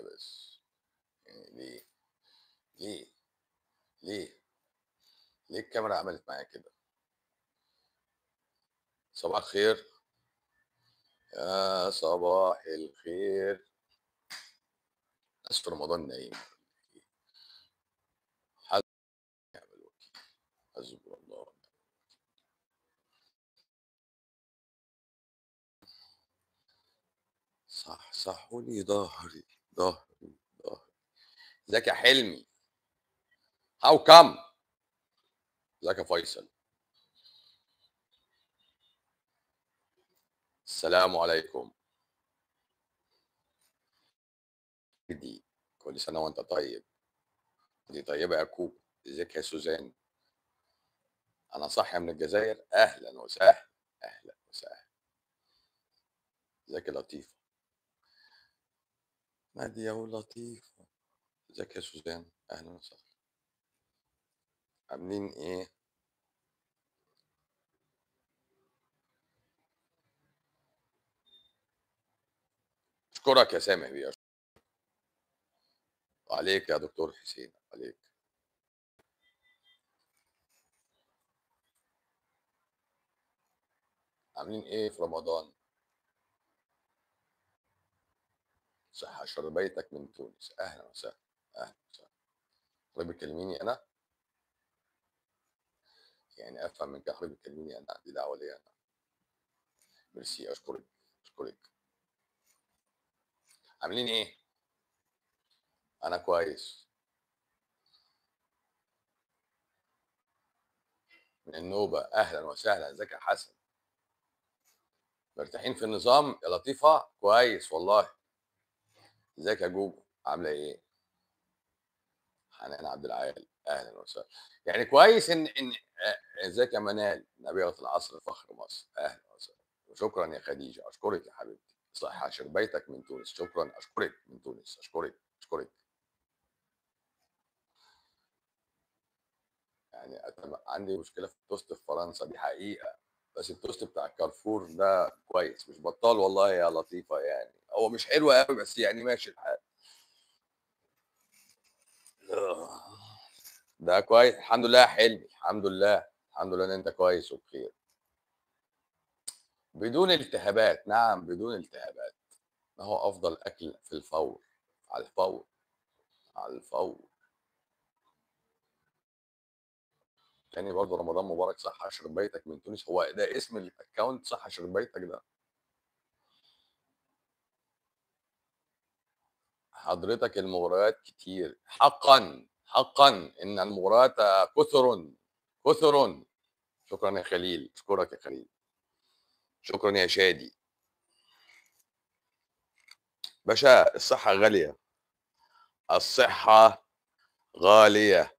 انا بس يعني ليه ليه ليه ليه الكاميرا عملت معايا كده صباح الخير يا صباح الخير ناس في رمضان نايم حسبي ونعم الوكيل حسبي الله ونعم صح صحوني ظهري ظهري ظهري ازيك يا حلمي هاو كم ازيك يا فيصل السلام عليكم دي كل سنة وانت طيب دي طيبة يا كوب ازيك يا سوزان انا صاحية من الجزائر اهلا وسهلا اهلا وسهلا ازيك يا لطيفة نادية ولطيفة ازيك يا سوزان اهلا وسهلا عاملين ايه اشكرك يا سامح بيه وعليك يا دكتور حسين عليك عاملين ايه في رمضان صحة شربيتك من تونس اهلا وسهلا اهلا وسهلا حضرتك بتكلميني انا يعني افهم من كده حضرتك بتكلميني انا دي دعوة ليا انا ميرسي اشكرك اشكرك عاملين ايه انا كويس من النوبة اهلا وسهلا ازيك يا حسن مرتاحين في النظام يا لطيفة كويس والله ازيك يا جوجو عاملة ايه حنان عبد العال اهلا وسهلا يعني كويس ان ان آه، ازيك يا منال نبيلة العصر فخر مصر اهلا وسهلا وشكرا يا خديجة اشكرك يا حبيبتي صحة شربيتك من تونس شكرا اشكرك من تونس اشكرك اشكرك يعني أتم... عندي مشكلة في التوست في فرنسا دي حقيقة بس التوست بتاع كارفور ده كويس مش بطال والله يا لطيفة يعني هو مش حلو قوي بس يعني ماشي الحال آه. ده كويس الحمد لله يا حلمي الحمد لله الحمد لله ان انت كويس وبخير بدون التهابات نعم بدون التهابات ما هو افضل اكل في الفور على الفور على الفور تاني برضه رمضان مبارك صحة شربيتك من تونس هو ده اسم الاكونت صحة شربيتك ده حضرتك المباريات كتير حقا حقا ان المباريات كثر كثر شكرا يا خليل اشكرك يا خليل شكرا يا شادي باشا الصحة غالية الصحة غالية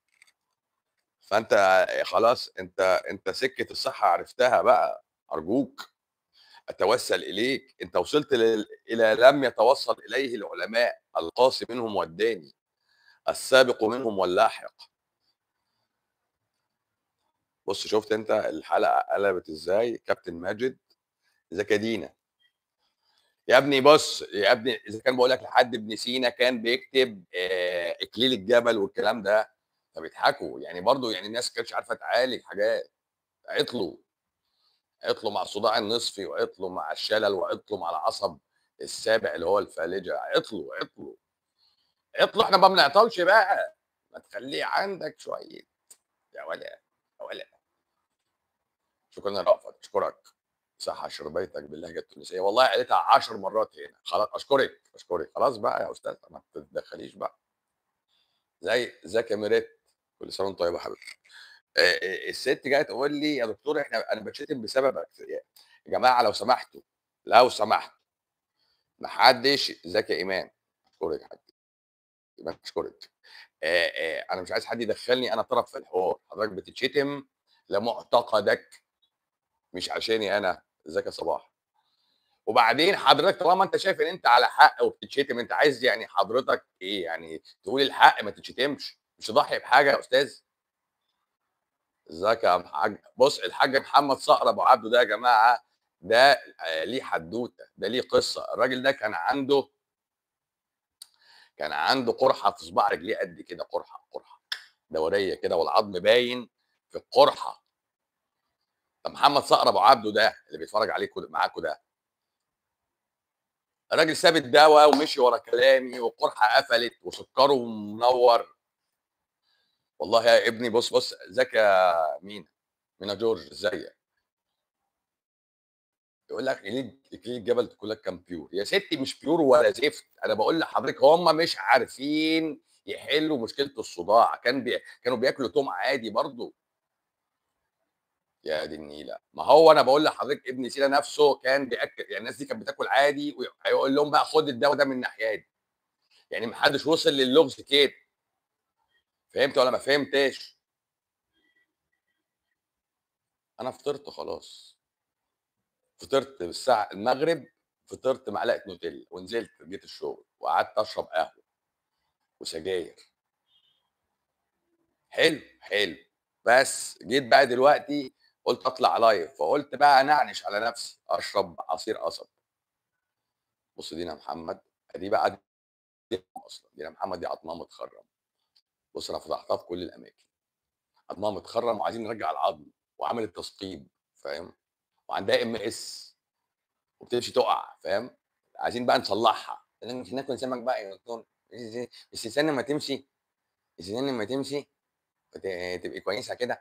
فانت خلاص انت انت سكة الصحة عرفتها بقى ارجوك اتوسل اليك انت وصلت لل- الى لم يتوصل اليه العلماء القاصي منهم والداني السابق منهم واللاحق بص شفت انت الحلقه قلبت ازاي كابتن ماجد ازيك يا دينا يا ابني بص يا ابني اذا كان بقول لك لحد ابن سينا كان بيكتب آه، اكليل الجبل والكلام ده فبيضحكوا يعني برضو يعني الناس كانتش عارفه تعالج حاجات عطلوا عطلوا مع الصداع النصفي وعطلوا مع الشلل وعطلوا مع العصب السابع اللي هو الفالجه عطلوا عطلوا عطلوا احنا ما بنعطلش بقى ما تخليه عندك شويه يا ولا يا ولا شكرا يا رأفت اشكرك صحة شربيتك باللهجة التونسية والله قالتها عشر مرات هنا خلاص اشكرك اشكرك خلاص بقى يا استاذ ما تتدخليش بقى زي زكي ميريت كل سنه وانت طيب يا حبيبي آه، آه، الست جايه تقول لي يا دكتور احنا انا بتشتم بسببك يا جماعه لو سمحتوا لو سمحتوا ما حدش ازيك يا ايمان اشكرك يا حبيبي ايمان اشكرك آه، آه، انا مش عايز حد يدخلني انا طرف في الحوار حضرتك بتتشتم لمعتقدك مش عشاني انا ازيك يا صباح وبعدين حضرتك طالما انت شايف ان انت على حق وبتتشتم انت عايز يعني حضرتك ايه يعني تقول الحق ما تتشتمش مش تضحي بحاجه يا استاذ ازيك يا حاج بص الحاج محمد صقر ابو عبده ده يا جماعه ده آه، ليه حدوته ده ليه قصه الراجل ده كان عنده كان عنده قرحه في صباع رجليه قد كده قرحه قرحه دوريه كده والعظم باين في القرحه طب محمد صقر ابو عبده ده اللي بيتفرج عليكم معاكم ده الراجل ساب الدواء ومشي ورا كلامي والقرحه قفلت وسكره منور والله يا ابني بص بص ازيك يا مينا مينا جورج ازيك يقول لك ليه ليه الجبل تقول لك كان بيور يا ستي مش بيور ولا زفت انا بقول لحضرتك هم مش عارفين يحلوا مشكله الصداع كان بي... كانوا بياكلوا توم عادي برضه يا دي النيله ما هو انا بقول لحضرتك ابن سينا نفسه كان بياكل يعني الناس دي كانت بتاكل عادي وهيقول لهم بقى خد الدواء ده من الناحيه دي يعني ما حدش وصل للغز كده فهمت ولا ما فهمتش انا فطرت خلاص فطرت الساعه المغرب فطرت معلقه نوتيلا ونزلت جيت الشغل وقعدت اشرب قهوه وسجاير حلو حلو بس جيت بقى دلوقتي قلت اطلع لايف فقلت بقى انعنش على نفسي اشرب عصير قصب بص دينا محمد دي بقى دي اصلا دينا محمد دي عظمها متخرم بص انا فضحتها في كل الاماكن عظمها متخرم وعايزين نرجع العظم وعملت تثقيب فاهم وعندها ام اس وبتمشي تقع فاهم عايزين بقى نصلحها مش ناكل سمك بقى يا دكتور بس استنى ما تمشي استنى ما تمشي تبقي كويسه كده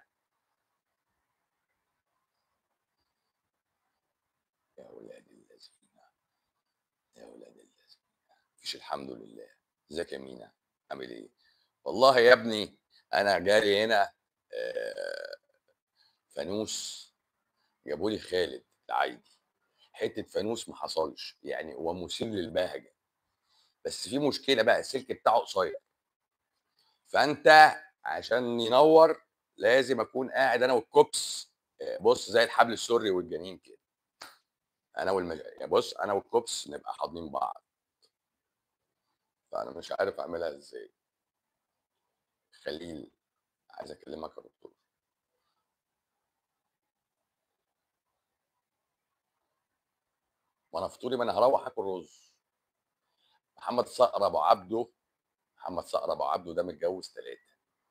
يا ولاد الذين يا ولاد الذين مفيش الحمد لله ازيك يا مينا عامل ايه والله يا ابني انا جالي هنا آه، فانوس جابوا لي خالد العايدي حته فانوس ما حصلش يعني هو مثير للبهجه بس في مشكله بقى السلك بتاعه قصير فانت عشان ينور لازم اكون قاعد انا والكوبس آه، بص زي الحبل السري والجنين كده انا والمج... يعني بص انا والكوبس نبقى حاضنين بعض فانا مش عارف اعملها ازاي خليل عايز اكلمك يا دكتور ما انا فطوري ما انا هروح اكل رز محمد صقر ابو عبده محمد صقر ابو عبده ده متجوز ثلاثه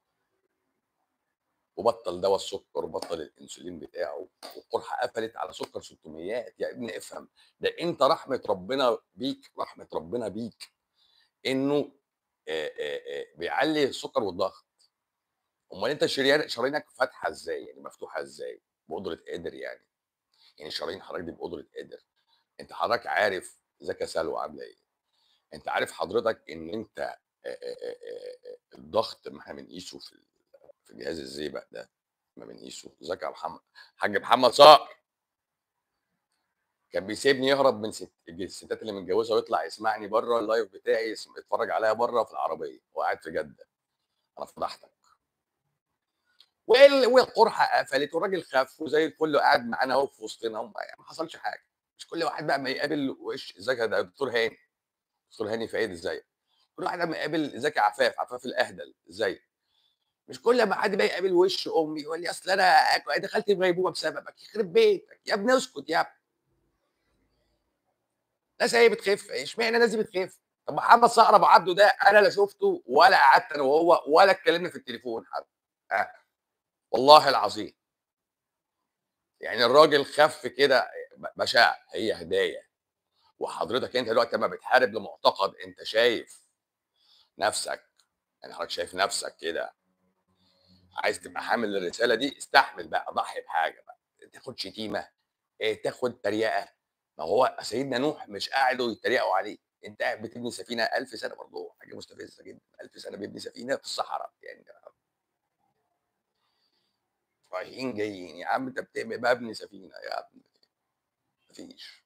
وبطل دواء السكر وبطل الانسولين بتاعه والقرحه قفلت على سكر 600 يا ابني افهم ده انت رحمه ربنا بيك رحمه ربنا بيك انه آآ آآ بيعلي السكر والضغط امال انت شريان شرايينك فاتحه ازاي يعني مفتوحه ازاي بقدره قادر يعني يعني شرايين حضرتك دي بقدره قادر انت حضرتك عارف ازيك يا سلوى عامله ايه انت عارف حضرتك ان انت آآ آآ الضغط ما احنا بنقيسه في في جهاز الزيبق ده ما بنقيسه ازيك يا محمد حاج محمد صقر كان بيسيبني يهرب من ست الستات اللي متجوزه ويطلع يسمعني بره اللايف بتاعي يتفرج عليا بره في العربيه وقاعد في جده انا فضحتك والقرحه قفلت والراجل خف وزي الفل قاعد معانا اهو في وسطنا يعني ما حصلش حاجه مش كل واحد بقى ما يقابل وش ازيك يا دكتور هاني دكتور هاني فايد ازيك كل واحد لما يقابل ازيك يا عفاف عفاف الاهدل ازيك مش كل ما حد بقى يقابل وش امي يقول لي اصل انا دخلت في غيبوبه بسببك يخرب بيتك يا ابني اسكت يا ابني ناس هي بتخف اشمعنى الناس دي بتخف طب محمد صقر ابو عبده ده انا لا شفته ولا قعدت انا وهو ولا اتكلمنا في التليفون حتى أه. والله العظيم يعني الراجل خف كده باشا هي هدايا وحضرتك انت دلوقتي لما بتحارب لمعتقد انت شايف نفسك يعني حضرتك شايف نفسك كده عايز تبقى حامل الرساله دي استحمل بقى ضحي بحاجه بقى تاخد شتيمه إيه تاخد تريقه ما هو سيدنا نوح مش قاعدوا يتريقوا عليه انت قاعد بتبني سفينه 1000 سنه برضه حاجه مستفزه جدا 1000 سنه بيبني سفينه في الصحراء يعني رايحين جايين يا عم انت بتبني ببني سفينه يا ابني مفيش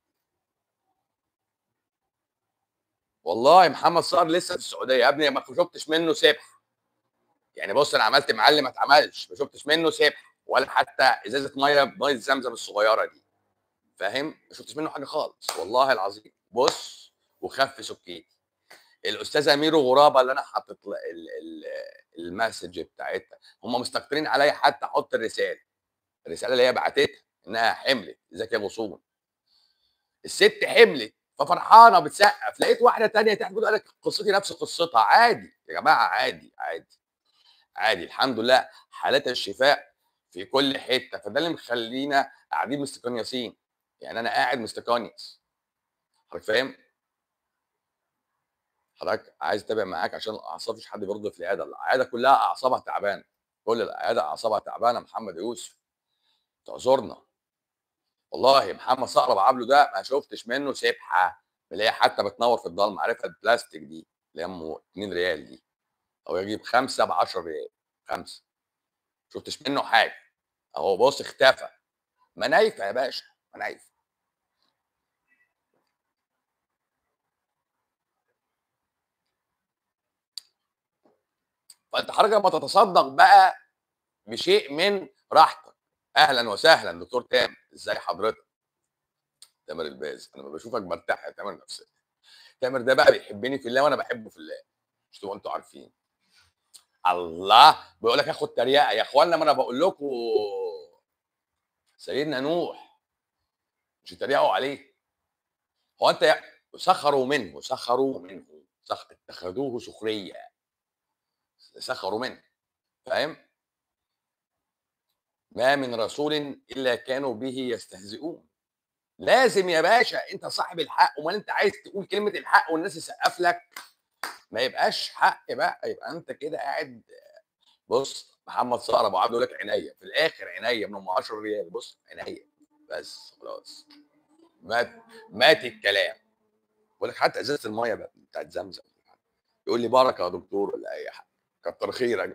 والله محمد صار لسه في السعوديه يا ابني ما شفتش منه سبح يعني بص انا عملت معلم ما اتعملش ما شفتش منه سبح ولا حتى ازازه ميه ميه زمزم الصغيره دي فاهم ما شفتش منه حاجه خالص والله العظيم بص وخف سكيتي الاستاذه ميرو غرابه اللي انا حاطط المسج بتاعتها هم مستكترين عليا حتى احط الرساله الرساله اللي هي بعتتها انها حملت ازيك يا غصون الست حملت ففرحانه بتسقف لقيت واحده تانية تحت بتقول لك قصتي نفس قصتها عادي يا جماعه عادي عادي عادي الحمد لله حالات الشفاء في كل حته فده اللي مخلينا قاعدين مستقنيسين يعني انا قاعد مستقنيس حضرتك فاهم؟ حضرتك عايز اتابع معاك عشان الاعصاب مفيش حد بيرد في العياده العياده كلها اعصابها تعبانه كل العياده اعصابها تعبانه محمد يوسف تعذرنا والله محمد صقر ابو عبله ده ما شفتش منه سبحه اللي هي حتى بتنور في الضلمه عارفها البلاستيك دي اللي هي ام 2 ريال دي او يجيب خمسه ب 10 ريال خمسه شفتش منه حاجه اهو بص اختفى منايفه يا باشا منايفه فانت حضرتك لما تتصدق بقى بشيء من راحتك اهلا وسهلا دكتور تامر ازاي حضرتك تامر الباز انا لما بشوفك برتاح يا تامر نفسيا تامر ده بقى بيحبني في الله وانا بحبه في الله مش تبقوا انتوا عارفين الله بيقول لك اخد تريقه يا اخوانا ما انا بقول لكم سيدنا نوح مش يتريقوا عليه هو انت يا- سخروا منه سخروا منه سخ... اتخذوه سخريه سخروا منه فاهم ما من رسول الا كانوا به يستهزئون لازم يا باشا انت صاحب الحق امال انت عايز تقول كلمه الحق والناس تسقف لك ما يبقاش حق بقى يبقى انت كده قاعد بص محمد صقر ابو عبد يقول لك عينيا في الاخر عينيا من ام 10 ريال بص عينيا بس خلاص مات مات الكلام بقول لك حتى ازازه الميه بقى بتاعت زمزم يقول لي بركه يا دكتور ولا اي حاجه كتر خيرك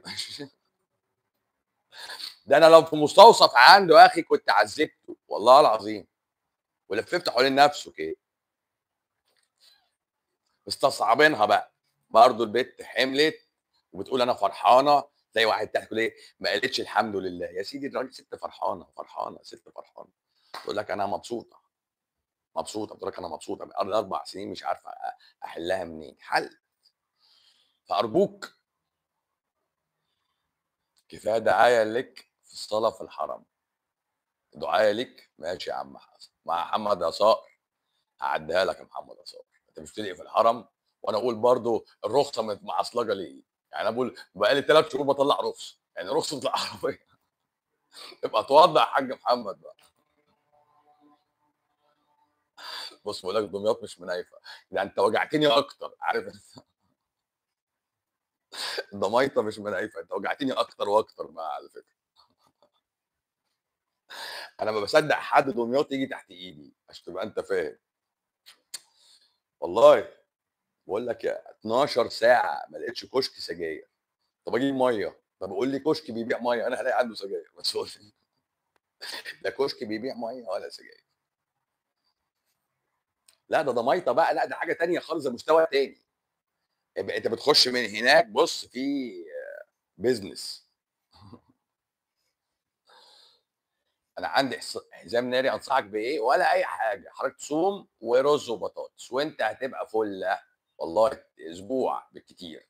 ده انا لو في مستوصف عنده يا اخي كنت عذبته والله العظيم ولففت حوالين نفسه كده مستصعبينها بقى برضه البت حملت وبتقول انا فرحانه زي واحد تحت تقول ايه ما قالتش الحمد لله يا سيدي الراجل ست فرحانه فرحانه ست فرحانه تقول لك انا مبسوطه مبسوطه بتقول لك انا مبسوطه بقالي اربع سنين مش عارفه أ- احلها منين حل فارجوك كفايه دعايه لك في الصلاه في الحرم دعايه لك ماشي يا عم حسن مع محمد عصار هعديها لك يا محمد عصار انت مش تلقي في الحرم وانا اقول برضو الرخصه مت- معصلجه ليه يعني انا بقول بقالي ثلاث شهور بطلع رخصه يعني رخصه العربيه يبقى اتوضع يا حاج محمد بقى بص بقول لك دمياط مش منايفه ده انت وجعتني اكتر عارف انت ضمايطه مش منايفه انت وجعتني اكتر واكتر بقى على فكره انا ما بصدق حد دمياط يجي تحت ايدي عشان تبقى انت فاهم والله بقول لك يا 12 ساعه ما لقيتش كشك سجاير طب اجيب ميه طب قول لي كشك بيبيع ميه انا هلاقي عنده سجاير بس قول لي لا كشك بيبيع ميه ولا سجاير لا ده ضمايطه بقى لا ده حاجه تانية خالص ده مستوى تاني يبقى انت بتخش من هناك بص في بيزنس انا عندي حس- حزام ناري انصحك بايه ولا اي حاجه حضرتك تصوم ورز وبطاطس وانت هتبقى فله والله اسبوع بالكتير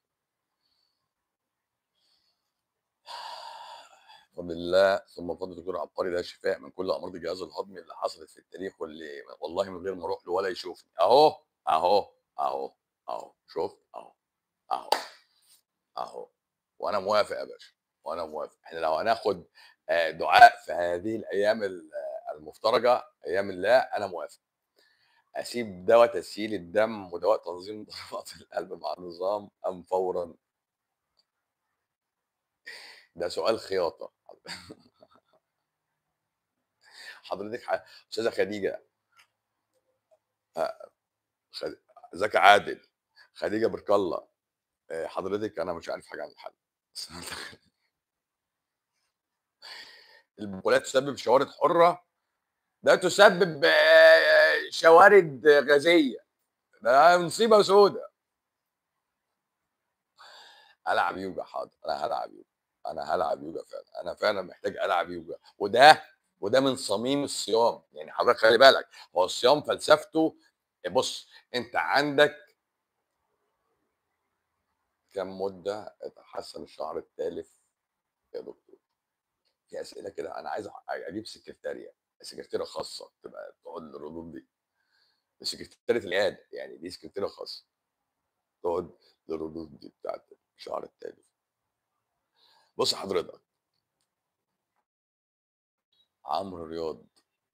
بفضل الله ثم بفضل الدكتور عبقري ده شفاء من كل امراض الجهاز الهضمي اللي حصلت في التاريخ واللي والله من غير ما اروح له ولا يشوفني اهو اهو اهو اهو شفت اهو اهو اهو وانا موافق يا باشا وانا موافق احنا لو هناخد آه، دعاء في هذه الايام ال- آه، المفترجه ايام الله انا موافق اسيب دواء تسهيل الدم ودواء تنظيم ضربات القلب مع النظام ام فورا ده سؤال خياطه حضرتك ح- استاذه خديجه آه، خد- ازيك يا عادل خديجه برك الله آه، حضرتك انا مش عارف حاجه عن الحل بس البقولات تسبب شوارد حره ده تسبب آه، شوارد غازيه ده مصيبه سودة العب يوجا حاضر انا هلعب يوجا انا هلعب يوجا فعلا انا فعلا محتاج العب يوجا وده وده من صميم الصيام يعني حضرتك خلي بالك هو الصيام فلسفته بص انت عندك كم مده يتحسن الشهر الثالث يا دكتور في اسئله كده انا عايز اجيب سكرتاريه سكرتيره خاصه تبقى تقعد الردود دي سكرتيرة العيادة، يعني دي سكرتيرة خاصة. تقعد الردود دي بتاعة الشهر التالف. بُص حضرتك عمرو رياض.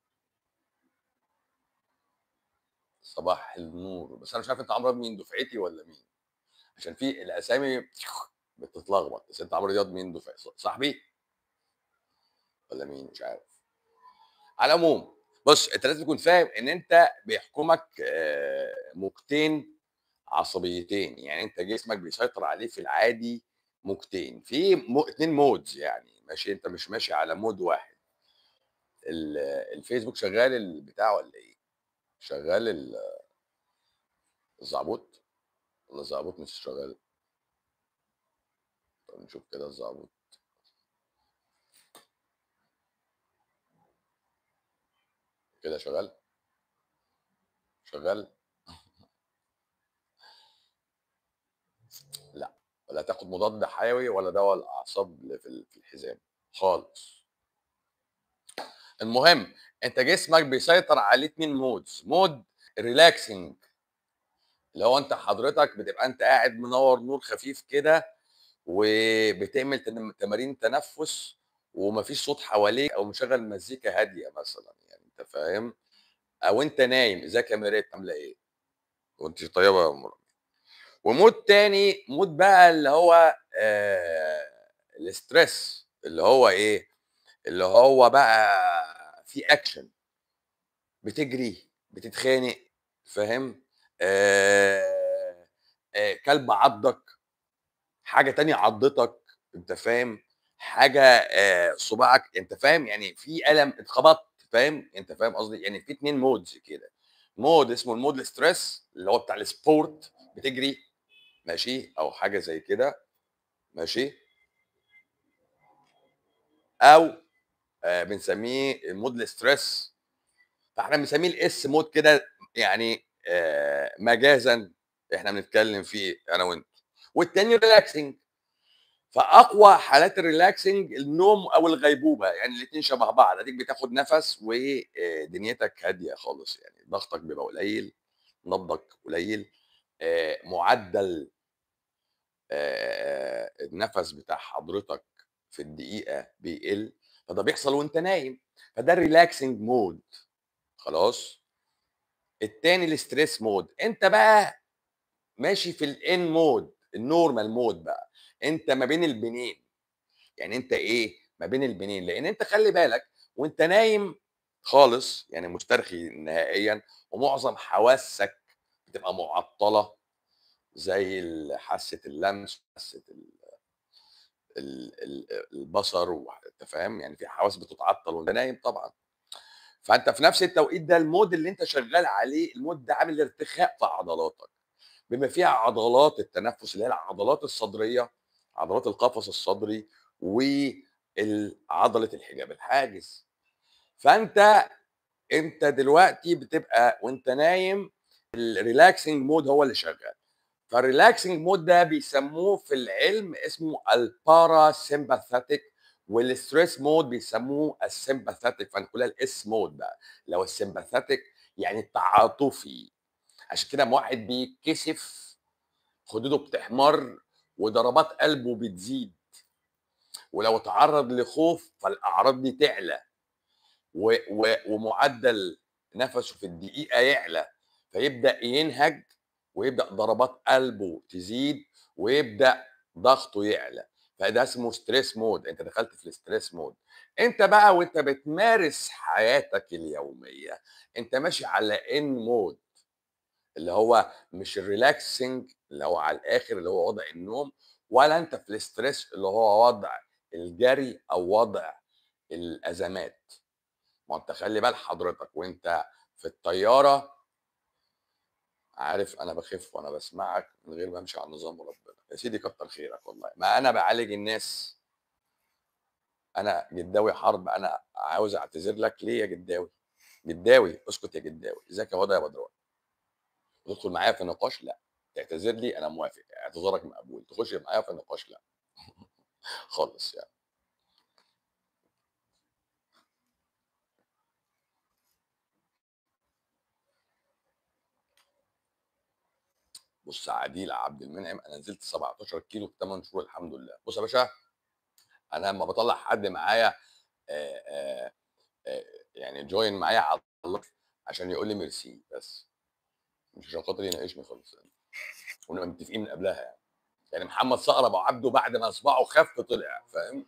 صباح النور، بس أنا مش عارف أنت عمرو رياض مين دفعتي والّا مين؟ عشان في الأسامي بتتلخبط، بس أنت عمرو رياض مين دفع ص صاحبي؟ والّا مين مش عارف. على العموم بُص أنت لازم تكون فاهم إن أنت بيحكمك آآ موجتين عصبيتين، يعني أنت جسمك بيسيطر عليه في العادي موجتين، في م 2 modes يعني ماشي، أنت مش ماشي على مود واحد. ال الفيسبوك شغال البتاع والّا إيه؟ شغال ال الزعبوط؟ والّا الزعبوط مش شغال؟ طب نشوف كده الزعبوط. كده شغال؟ شغال؟ لأ، ولا تاخد مضاد حيوي ولا دوا الأعصاب اللي في ال في الحزام خالص. المهم أنت جسمك بيسيطر عليه 2 modes mode relaxing اللي هو أنت حضرتك بتبقى أنت قاعد منوّر نور خفيف كده، وبتعمل تم تمارين تنفس وما فيش صوت حواليك أو مشغّل مزيكا هادية مثلًا يعني أنت فاهم؟ أو أنت نايم، إزيك يا ميريت عاملة إيه؟ وأنتِ طيبة يا أم رامي. ومود تاني مود بقى اللي هو آآ الstress اللي هو إيه؟ اللي هو بقى في action بتجري، بتتخانق، فاهم؟ آآ آآ كلب عضّك، حاجة تانية عضّتك، أنت فاهم؟ حاجة آآ صباعك أنت فاهم؟ يعني في ألم، اتخبطت، فاهم؟ أنت فاهم قصدي؟ يعني في 2 modes كده، mode اسمه الmood الstress اللي هو بتاع الsport بتجري ماشي، أو حاجة زي كده ماشي؟ أو آآ بنسميه الmood الstress فإحنا بنسميه الS mode كده يعني آآ مجازًا إحنا بنتكلم فيه أنا وأنت. والتاني relaxing فأقوى حالات الrelaxing النوم أو الغيبوبة، يعني الاتنين شبه بعض، أديك بتاخد نَفَس آآ دنيتك هادية خالص يعني، ضغطك بيبقى قليل، نبضك قليل، آآ معدل آآ النَفَس بتاع حضرتك في الدقيقة بيقل، فده بيحصل وأنت نايم، فده الrelaxing mode خلاص؟ التاني الstress mode أنت بقى ماشي في الN mode الnormal mode بقى، أنت ما بين البنين، يعني أنت إيه، ما بين البنين، لإن أنت خلّي بالك وأنت نايم خالص، يعني مسترخي نهائيًا ومعظم حواسك بتبقى معطّلة زي ال حاسة اللمس، حاسة ال ال ال البصر وح أنت فاهم؟ يعني في حواس بتتعطّل وأنت نايم طبعًا. فأنت في نفس التوقيت ده الmode اللي أنت شغّال عليه الmode ده عامل ارتخاء في عضلاتك، بما فيها عضلات التنفس اللي هي العضلات الصدرية، عضلات القفص الصدري وال عضلة الحجاب الحاجز. فأنت أنت دلوقتي بتبقى وأنت نايم الrelaxing mode هو اللي شغّال، فالrelaxing mode ده بيسموه في العلم اسمه الparasympathetic والstress mode بيسموه الsympathetic فنقولها الS mode بقى، اللي هو الsympathetic يعني التعاطفي، عشان كده أمّا واحد بيتكسف خدوده بتحمر وضربات قلبه بتزيد. ولو اتعرّض لخوف فالأعراض دي تعلى، و و ومعدل نَفَسه في الدقيقة يعلى، فيبدأ ينهج ويبدأ ضربات قلبه تزيد ويبدأ ضغطه يعلى، فده اسمه stress mode أنت دخلت في الstress mode. أنت بقى وأنت بتمارس حياتك اليومية، أنت ماشي على N mode اللي هو مش الrelaxing اللي هو على الآخر اللي هو وضع النوم، ولا أنت في الstress اللي هو وضع الجري أو وضع الأزمات. ما هو أنت خلّي بال حضرتك وأنت في الطيارة عارف أنا باخِف وأنا باسمعك من غير ما أمشي على نظام ربنا، يا سيدي كتّر خيرك والله، ما أنا باعالج الناس. أنا جداوي حرب، أنا عاوز أعتذر لك ليه يا جداوي؟ جداوي، اسكت يا جداوي، إزيك يا هدى يا بدران؟ تدخل معايا في نقاش؟ لأ، تعتذر لي أنا موافق، اعتذارك مقبول، تخش معايا في نقاش لأ، خالص يعني. بص عديل عبد المنعم انا نزلت 17 كيلو في 8 شهور الحمد لله بص يا باشا انا لما بطلع حد معايا آه، آه، آه، يعني جوين معايا على الله عشان يقول لي ميرسي بس مش عشان خاطر يناقشني خالص يعني ونبقى متفقين من قبلها يعني يعني محمد صقر ابو عبده بعد ما اصبعه خف طلع فاهم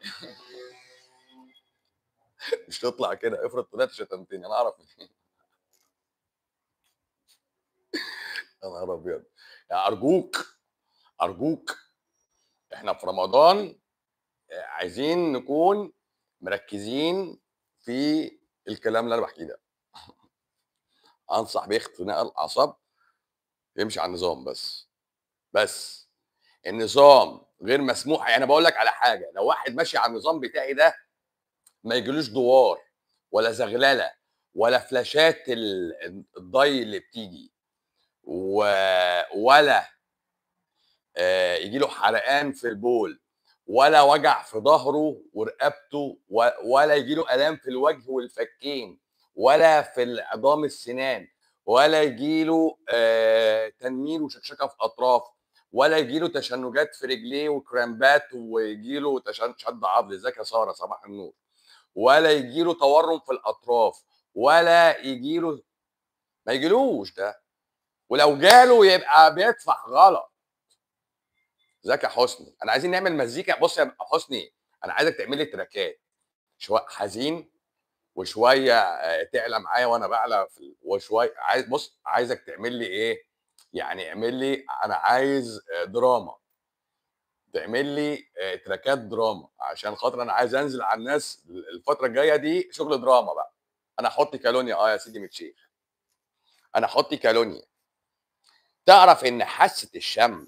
مش تطلع كده افرض طلعت شتمتني انا اعرف منين يا نهار ابيض يعني ارجوك ارجوك احنا في رمضان آه، عايزين نكون مركزين في الكلام اللي انا بحكيه ده انصح بيه اختناق الاعصاب يمشي على النظام بس بس النظام غير مسموح يعني بقول لك على حاجه لو واحد ماشي على النظام بتاعي ده ما يجيلوش دوار ولا زغلله ولا فلاشات ال- الضي اللي بتيجي و... ولا آه، يجيله حرقان في البول ولا وجع في ظهره ورقبته و- ولا يجيله الام في الوجه والفكين ولا في العظام السنان ولا يجيله آه، تنميل وشكشكه في اطراف ولا يجيله تشنجات في رجليه وكرامبات ويجيله تشن- شد عضلي ازيك يا ساره صباح النور ولا يجيله تورم في الاطراف ولا يجيله ما يجيلوش ده ولو جاله يبقى بيدفع غلط ازيك يا حسني انا عايزين نعمل مزيكا بص يا حسني انا عايزك تعمل لي تراكات شويه حزين وشويه آه، تعلى معايا وانا بعلى في ال- وشويه عايز بص عايزك تعمل لي ايه يعني اعمل لي انا عايز آه، دراما تعمل لي آه، تراكات دراما عشان خاطر انا عايز انزل على الناس الفتره الجايه دي شغل دراما بقى انا احط كالونيا اه يا سيدي متشيخ انا احط كالونيا تعرف ان حاسه الشم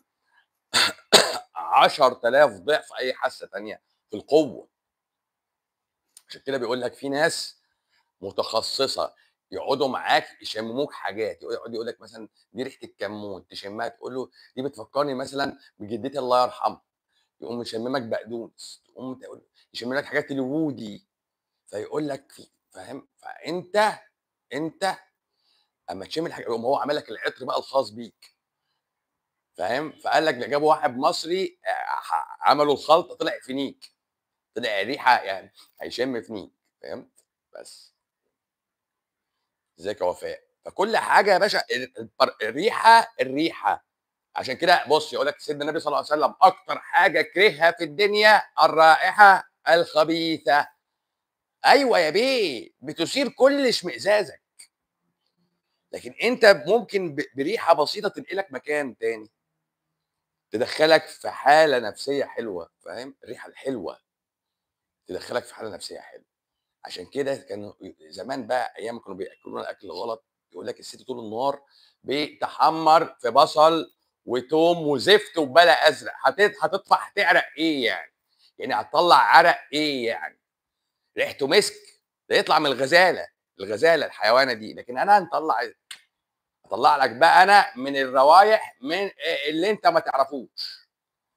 10000 ضعف اي حاسه تانية في القوه عشان كده بيقول لك في ناس متخصصه يقعدوا معاك يشمموك حاجات يقعد يقول لك مثلا دي ريحه الكمون تشمها تقول له دي بتفكرني مثلا بجدتي الله يرحمها يقوم يشممك بقدونس تقوم تقول يشم لك حاجات الوودي فيقول لك في- فاهم فانت انت اما تشم الحاجه يقوم هو عمل لك العطر بقى الخاص بيك فاهم فقال لك ده جابوا واحد مصري آه، ح- عملوا الخلطه طلع فينيك طلع ريحه يعني هيشم فينيك فهمت بس ازيك يا وفاء فكل حاجه يا باشا ال- البر- الريحه الريحه عشان كده بص يقول لك سيدنا النبي صلى الله عليه وسلم اكتر حاجه كرهها في الدنيا الرائحه الخبيثه ايوه يا بيه بتثير كل اشمئزازك لكن انت ممكن ب- بريحه بسيطه تنقلك مكان تاني تدخلك في حاله نفسيه حلوه فاهم الريحه الحلوه تدخلك في حاله نفسيه حلوه عشان كده كانوا زمان بقى ايام ما كانوا بياكلونا الاكل غلط يقول لك الست طول النهار بتحمر في بصل وتوم وزفت وبلا ازرق هتت- هتطفح تعرق ايه يعني يعني هتطلع عرق ايه يعني ريحته مسك ده يطلع من الغزاله الغزاله الحيوانه دي لكن انا هنطلع اطلع لك بقى انا من الروايح من اللي انت ما تعرفوش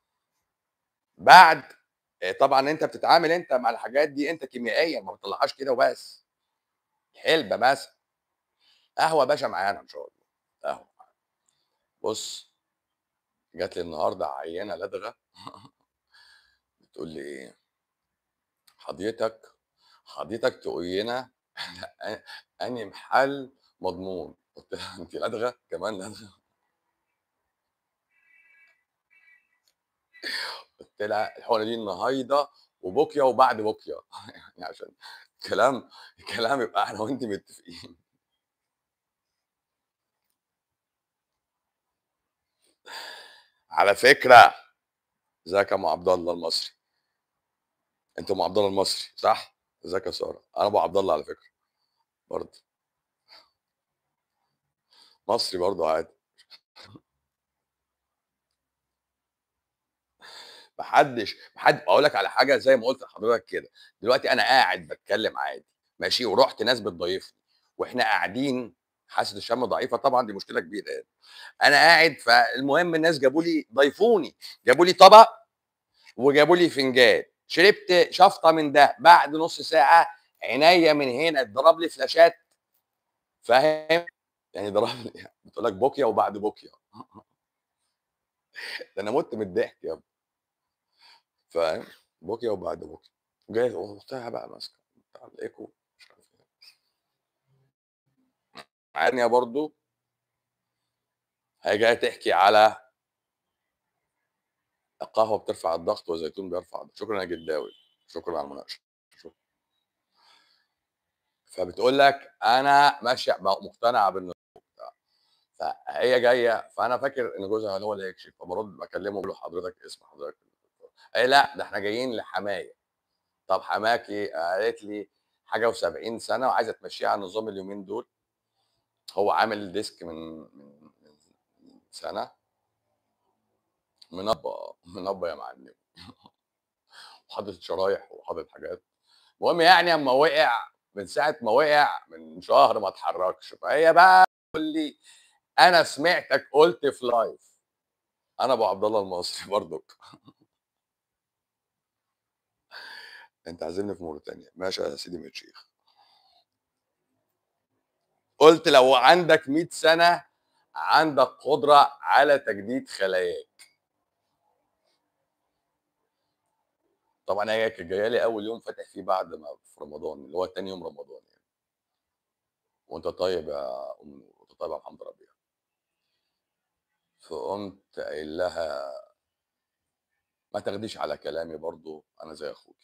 بعد آه، طبعا انت بتتعامل انت مع الحاجات دي انت كيميائيا ما بتطلعهاش كده وبس حلبه بس قهوه يا باشا معانا ان شاء الله قهوه بص جات لي النهارده عيانه لدغه بتقول لي ايه حضرتك حضرتك تقول لنا اني محل مضمون قلت لها انت لدغه كمان لدغه قلت لها الحقنه دي النهارده وبكيه وبعد بكيه يعني عشان كلام كلام يبقى احنا وانت متفقين على فكره ازيك يا ام عبد الله المصري انت ام عبد الله المصري صح ازيك يا ساره انا ابو عبد الله على فكره برضه مصري برضه عادي محدش محد اقول لك على حاجه زي ما قلت لحضرتك كده دلوقتي انا قاعد بتكلم عادي ماشي ورحت ناس بتضيفني واحنا قاعدين حاسه الشم ضعيفه طبعا دي مشكله كبيره يعني انا قاعد فالمهم الناس جابوا لي ضيفوني جابوا لي طبق وجابوا لي فنجان شربت شفطه من ده بعد نص ساعه عينيا من هنا اتضرب لي فلاشات فاهم يعني ضرب لي بتقول لك بوكيا وبعد بوكيا ده أنا مُت من الضحك يا ابني. فاهم؟ بوكيا وبعد بوكيا. جاية وأختها بقى ماسكة بتاع الإيكو مش عارف إيه. تانية برضه هي جاية تحكي على القهوة بترفع الضغط والزيتون بيرفع الضغط. شكرًا يا جداوي، شكرًا على المناقشة. شكرًا. فبتقول لك أنا ماشية م مقتنعة بالنظام وبتاع. فهي جاية فأنا فاكر إن جوزها هو اللي هيكشف، فبارُد باكلمه باقول له: "حضرتك اسم حضرتك إيه؟" قال لي: "لأ، ده إحنا جايين لحمايا." طب حماك إيه؟ قالت لي: "حاجة و70 سنة وعايزة تمشّيه على النظام اليومين دول." هو عامل ديسك من من من من سنة. منبّه آه، منبّه يا معلمي. وحاطط شرايح وحاطط حاجات. المهم يعني أمّا وقع من ساعة ما وقع من شهر ما اتحركش، فهي بقى تقول لي: "أنا سمعتك قُلت في لايف." أنا أبو عبد الله المصري برضُك. أنت عازمني في موريتانيا، ماشي يا سيدي من الشيخ. قُلت لو عندك 100 سنة عندك قدرة على تجديد خلاياك. طبعًا هي كانت جاية لي أول يوم فاتح فيه بعد ما في رمضان، اللي هو تاني يوم رمضان يعني. وأنت طيب يا أم وأنت طيب يا محمد ربيع. فقُمت قايل لها ما تاخديش على كلامي برضه، أنا زي أخوكِ.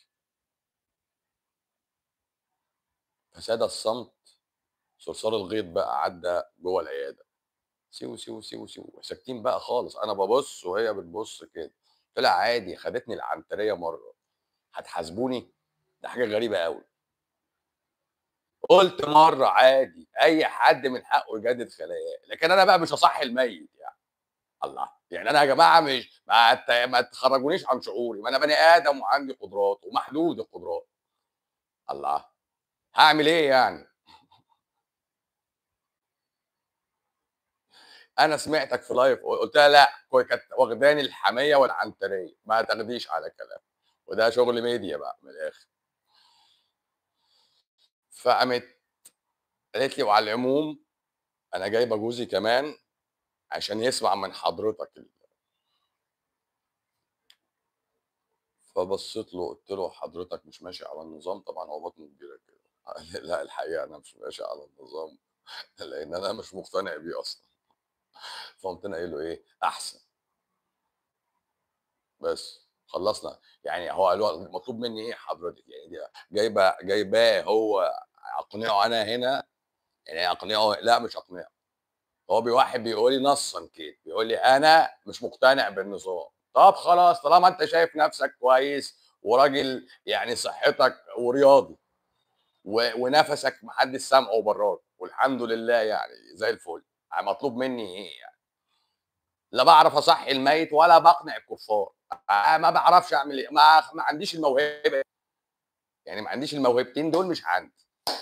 فساد الصمت، صرصار الغيط بقى عدّى جوّه العيادة. سيو، سيو، سيو، سيو، ساكتين بقى خالص، أنا بابُص وهي بتبُص كده. قُلت لها: "عادي خدتني العنترية مرّة، هتحاسبوني؟ ده حاجة غريبة أوي." قُلت مرّة عادي، أي حد من حقه يجدد خلاياه، لكن أنا بقى مش هاصحّي الميت يعني. الله! يعني أنا يا جماعة مش ما ت ما تخرّجونيش عن شعوري، ما أنا بني آدم وعندي قدرات ومحدود القدرات. الله! هاعمل إيه يعني؟ أنا سمعتك في لايف ق قُلت لها: "لأ." ك كانت واخداني الحَمية والعنترية، ما تاخديش على كلامي. وده شغل ميديا بقى من الآخر. فقامت قالت لي: "وعلى العموم أنا جايبة جوزي كمان عشان يسمع من حضرتك ال" فبصّيت له قُلت له: "حضرتك مش ماشي على النظام؟" طبعًا هو بطنه كبيرة كده. قال لي: "لأ الحقيقة أنا مش ماشي على النظام، لإن أنا مش مقتنع بيه أصلًا." فقُمت أنا قايل له إيه: "أحسن." بس، خلّصنا. يعني هو قال له مطلوب منّي إيه حضرتك؟ يعني دي جايبة جايباه هو أقنعه أنا هنا، يعني أقنعه لأ مش أقنعه. هو بي واحد بيقول لي نصًا كده، بيقول لي: "أنا مش مقتنع بالنظام." طب خلاص طالما أنت شايف نَفْسك كويس وراجل يعني صحتك ورياضي و ونَفَسك ما حدش سامعه برّاك والحمد لله يعني زي الفل، ع مطلوب منّي إيه يعني؟ لا باعرف أصحّي الميت ولا باقنع الكفار، آآ ما باعرفش أعمل إيه، ما ما عنديش الموهبة يعني ما عنديش الموهبتين دول مش عندي.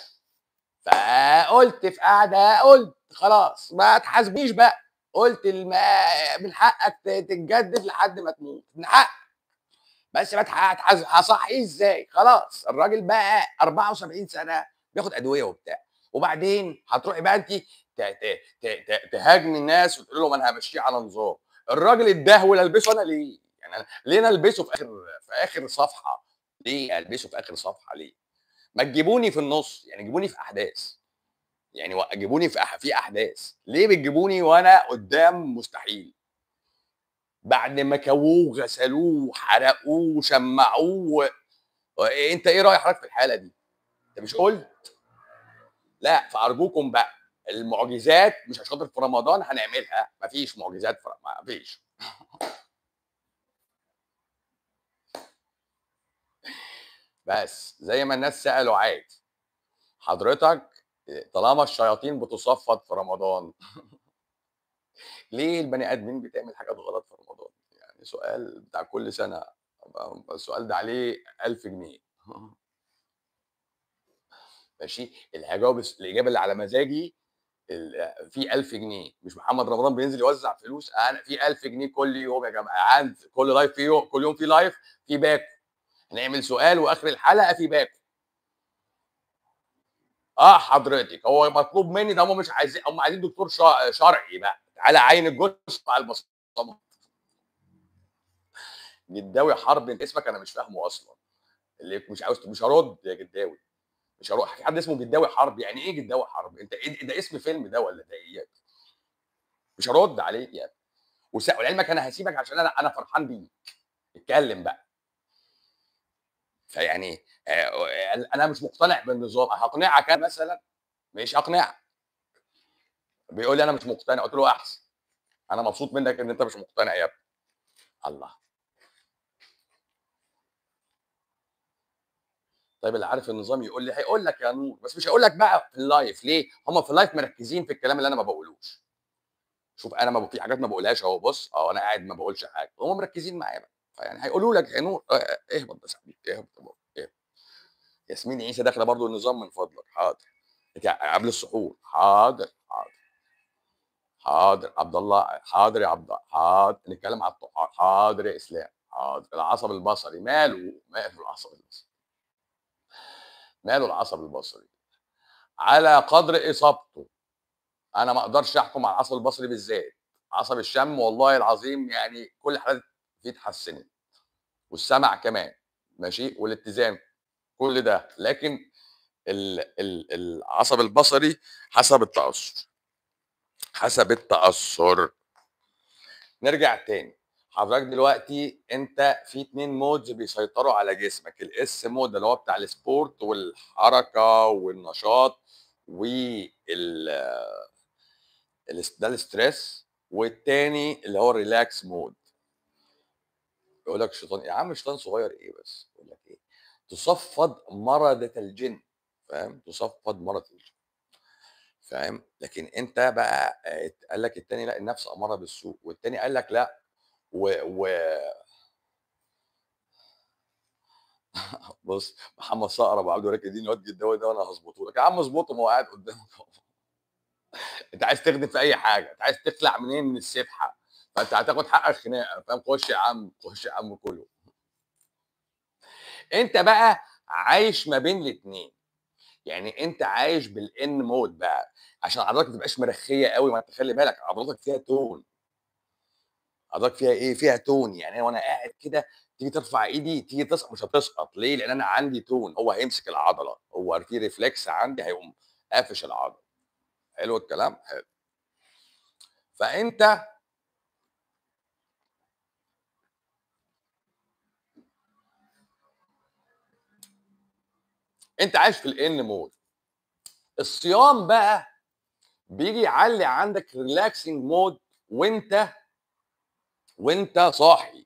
فقُلت في قعدة قُلت خلاص ما تحاسبنيش بقى، قُلت الم من حقك ت تتجدد لحد ما تموت، من حقك. بس ما تح هتحاس هاصحّيه إزاي؟ خلاص الراجل بقى 74 سنة بياخد أدوية وبتاع، وبعدين هتروحي بقى أنتِ ت ت ت ت تهاجمي الناس وتقولي لهم أنا هامشّيه على نظام، الراجل ادّاه ألبسه أنا ليه؟ يعني أنا ليه أنا ألبسه في آخر في آخر صفحة، ليه ألبسه في آخر صفحة ليه؟ ما تجيبوني في النُص، يعني جيبوني في أحداث، يعني و جيبوني في أح في أحداث، ليه بتجيبوني وأنا قدّام مستحيل؟ بعد ما كووه وغسلوه وحرقوه وشمّعوه و أنت إيه رأي حضرتك في الحالة دي؟ أنت مش قُلت؟ لأ، فأرجوكم بقى المعجزات مش عشان خاطر في رمضان هنعملها، ما فيش معجزات في ر ما فيش. بس، زي ما الناس سألوا عادي، حضرتك آآ طالما الشياطين بتصفّد في رمضان ليه البني آدمين بتعمل حاجات غلط في رمضان؟ يعني سؤال بتاع كل سنة، ب السؤال ده عليه 1000 جنيه. ماشي، اللي هيجاوب الس الإجابة اللي على مزاجي ال في 1000 جنيه، مش محمد رمضان بينزل يوزّع فلوس، أنا في 1000 جنيه كل يوم يا جماعة، كل لايف في يوم كل يوم في لايف في باكو، هنعمل سؤال وآخر الحلقة في باكو. آه حضرتك، هو مطلوب منّي ده هُم مش عايزين هُم عايزين دكتور ش شرعي بقى، تعالَ عاين الجثة على البصمات. جداوي حرب انت اسمك انا مش فاهمه اصلا اللي مش عاوز مش هرد يا جداوي مش هروح في حد اسمه جداوي حرب يعني ايه جداوي حرب انت إيه ده اسم فيلم ده ولا ده ايه مش هرد عليك يعني وس- ولعلمك انا هسيبك عشان انا انا فرحان بيك اتكلم بقى فيعني آه، انا مش مقتنع بالنظام هقنعك انا مثلا مش هقنعك بيقول لي انا مش مقتنع قلت له احسن انا مبسوط منك ان انت مش مقتنع يا ابني الله طيب اللي عارف النظام يقول لي هيقول لك يا نور بس مش هيقول لك بقى في اللايف ليه هم في اللايف مركزين في الكلام اللي انا ما بقولوش شوف انا ما في حاجات ما بقولهاش اهو بص اه انا قاعد ما بقولش حاجه هم مركزين معايا بقى فيعني هيقولوا لك يا نور آه، آه، اهبط بس يا حبيبي اهبط اهبط اهبط. ياسمين عيسى داخله برضو النظام من فضلك حاضر بتاع- قبل السحور حاضر حاضر حاضر عبد الله حاضر يا عبد الله حاضر نتكلم على الطحال حاضر يا اسلام حاضر العصب البصري ماله ماله العصب البصري ماله العصب البصري على قدر اصابته انا ما اقدرش احكم على العصب البصري بالذات عصب الشم والله العظيم يعني كل الحالات فيه اتحسنت والسمع كمان ماشي والاتزان كل ده لكن ال ال العصب البصري حسب التاثر حسب التاثر نرجع تاني حضرتك دلوقتي انت في اتنين مودز بيسيطروا على جسمك الاس مود اللي هو بتاع السبورت والحركه والنشاط وال ال- ده الستريس والتاني اللي هو الريلاكس مود يقول لك شيطان يا عم شيطان صغير ايه بس يقول لك ايه تصفد مرضة الجن فاهم تصفد مرض الجن فاهم لكن انت بقى آه، قال لك التاني لا النفس اماره بالسوء والتاني قال لك لا و, و... بص محمد صقر ابو عبد الوهاب الدين الواد جداوي ده وانا هظبطه لك يا عم اظبطه ما هو قاعد قدامك أهو. انت عايز تخدم في اي حاجه انت عايز تخلع منين من السبحه فانت هتاخد حقك خناقه فاهم خش يا عم خش يا عم كله انت بقى عايش ما بين الاثنين يعني انت عايش بالان مود بقى عشان عضلاتك ما تبقاش مرخيه قوي ما انت خلي بالك عضلاتك فيها تون عضلاتك فيها ايه فيها تون يعني انا وانا قاعد كده تيجي ترفع ايدي تيجي تسقط مش هتسقط ليه لان انا عندي تون هو هيمسك العضله هو في ريفلكس عندي هيقوم قافش العضله حلو الكلام حلو فانت انت عايش في الان مود الصيام بقى بيجي يعلي عندك ريلاكسنج مود وانت وانت صاحي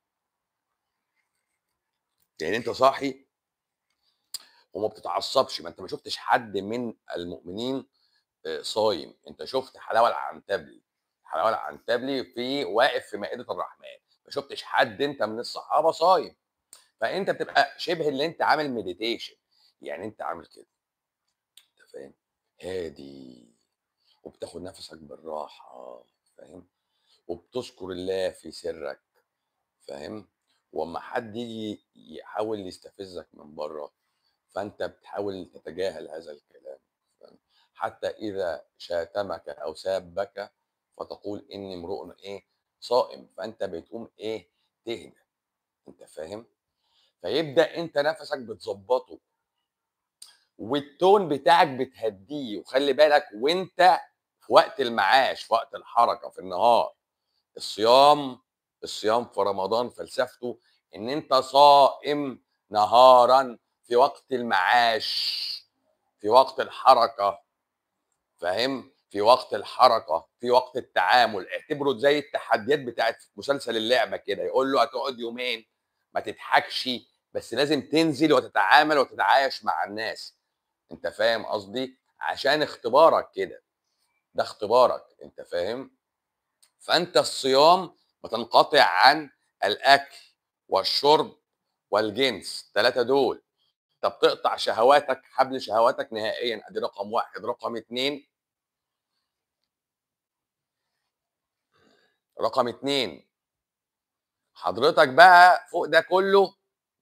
يعني انت صاحي وما بتتعصبش ما انت ما شفتش حد من المؤمنين آه، صايم انت شفت حلاوه العنتبلي حلاوه العنتبلي في واقف في مائده الرحمن ما شفتش حد انت من الصحابه صايم فانت بتبقى شبه اللي انت عامل مديتيشن يعني انت عامل كده انت فاهم هادي وبتاخد نفسك بالراحه فاهم وبتذكر الله في سرك فاهم واما حد يجي يحاول يستفزك من بره فانت بتحاول تتجاهل هذا الكلام فاهم؟ حتى اذا شاتمك او سابك فتقول اني امرؤ ايه صائم فانت بتقوم ايه تهدى انت فاهم فيبدا انت نفسك بتظبطه والتون بتاعك بتهديه وخلي بالك وانت في وقت المعاش في وقت الحركه في النهار الصيام الصيام في رمضان فلسفته ان انت صائم نهارا في وقت المعاش في وقت الحركه فاهم في وقت الحركه في وقت التعامل اعتبره زي التحديات بتاعت مسلسل اللعبه كده يقول له هتقعد يومين ما تضحكش بس لازم تنزل وتتعامل وتتعايش مع الناس انت فاهم قصدي عشان اختبارك كده ده اختبارك انت فاهم فانت الصيام بتنقطع عن الاكل والشرب والجنس ثلاثه دول انت بتقطع شهواتك حبل شهواتك نهائيا ادي رقم واحد رقم اتنين رقم اتنين حضرتك بقى فوق ده كله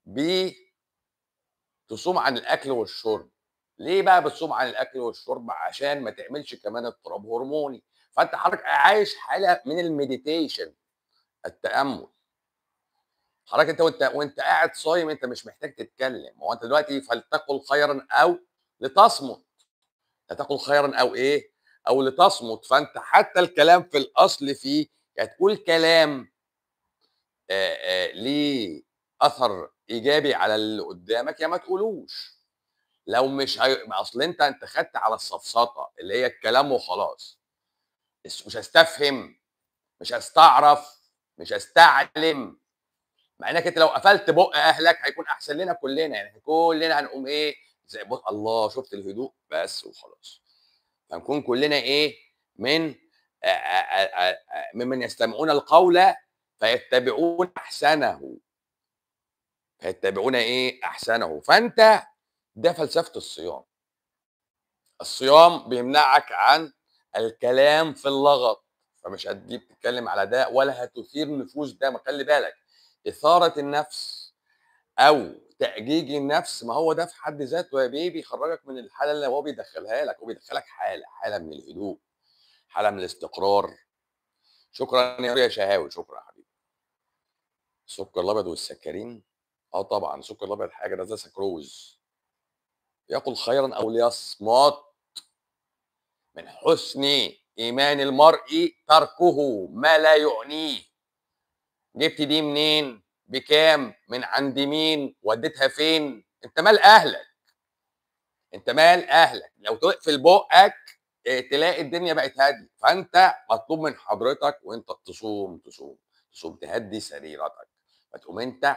بتصوم عن الاكل والشرب ليه بقى بتصوم عن الاكل والشرب عشان ما تعملش كمان اضطراب هرموني فانت حضرتك عايش حاله من المديتيشن التامل حضرتك أنت وأنت وأنت قاعد صايم أنت مش محتاج تتكلم، هو أنت دلوقتي فلتقل خيرًا أو لتصمت، لتقل خيرًا أو إيه، أو لتصمت، فأنت حتى الكلام في الأصل فيه يا تقول كلام آآ آآ ليه أثر إيجابي على اللي قدامك يا ما تقولوش، لو مش هي ما أصل أنت أنت خدت على السفسطة اللي هي الكلام وخلاص، بس مش هاستفهم، مش هاستعرف، مش هاستعلم، مع إنك أنت لو قفلت بُق أهلك هيكون أحسن لنا كلنا، يعني كلنا هنقوم إيه زي بُص الله شُفت الهدوء بس وخلاص، هنكون كلنا إيه من آآ آآ آآ ممن يستمعون القول فيتبعون أحسنه. فيتبعون إيه أحسنه، فأنت ده فلسفة الصيام. الصيام بيمنعك عن الكلام في اللغط، فمش هتجيب تتكلم على ده ولا هتثير نفوس ده، ما خلي بالك إثارة النفس أو تأجيج النفس ما هو ده في حد ذاته يا بيه بيخرجك من الحالة اللي هو بيدخلها لك، هو بيدخلك حالة، حالة من الهدوء، حالة من الاستقرار. شكرًا يا شهاوي، شكرًا يا حبيبي. السكر الأبيض والسكرين؟ آه طبعًا، السكر الأبيض حاجة ده ده سكروز. يقل خيرًا أو ليصمت. من حسن إيمان المرء تركه ما لا يعنيه. جبت دي منين؟ بكام؟ من عند مين؟ وديتها فين؟ أنت مال أهلك. أنت مال أهلك، لو تقفل بُقك آآ تلاقي الدنيا بقت هادية، فأنت مطلوب من حضرتك وأنت تصوم، تصوم، تصوم تهدّي سريرتك، فتقوم أنت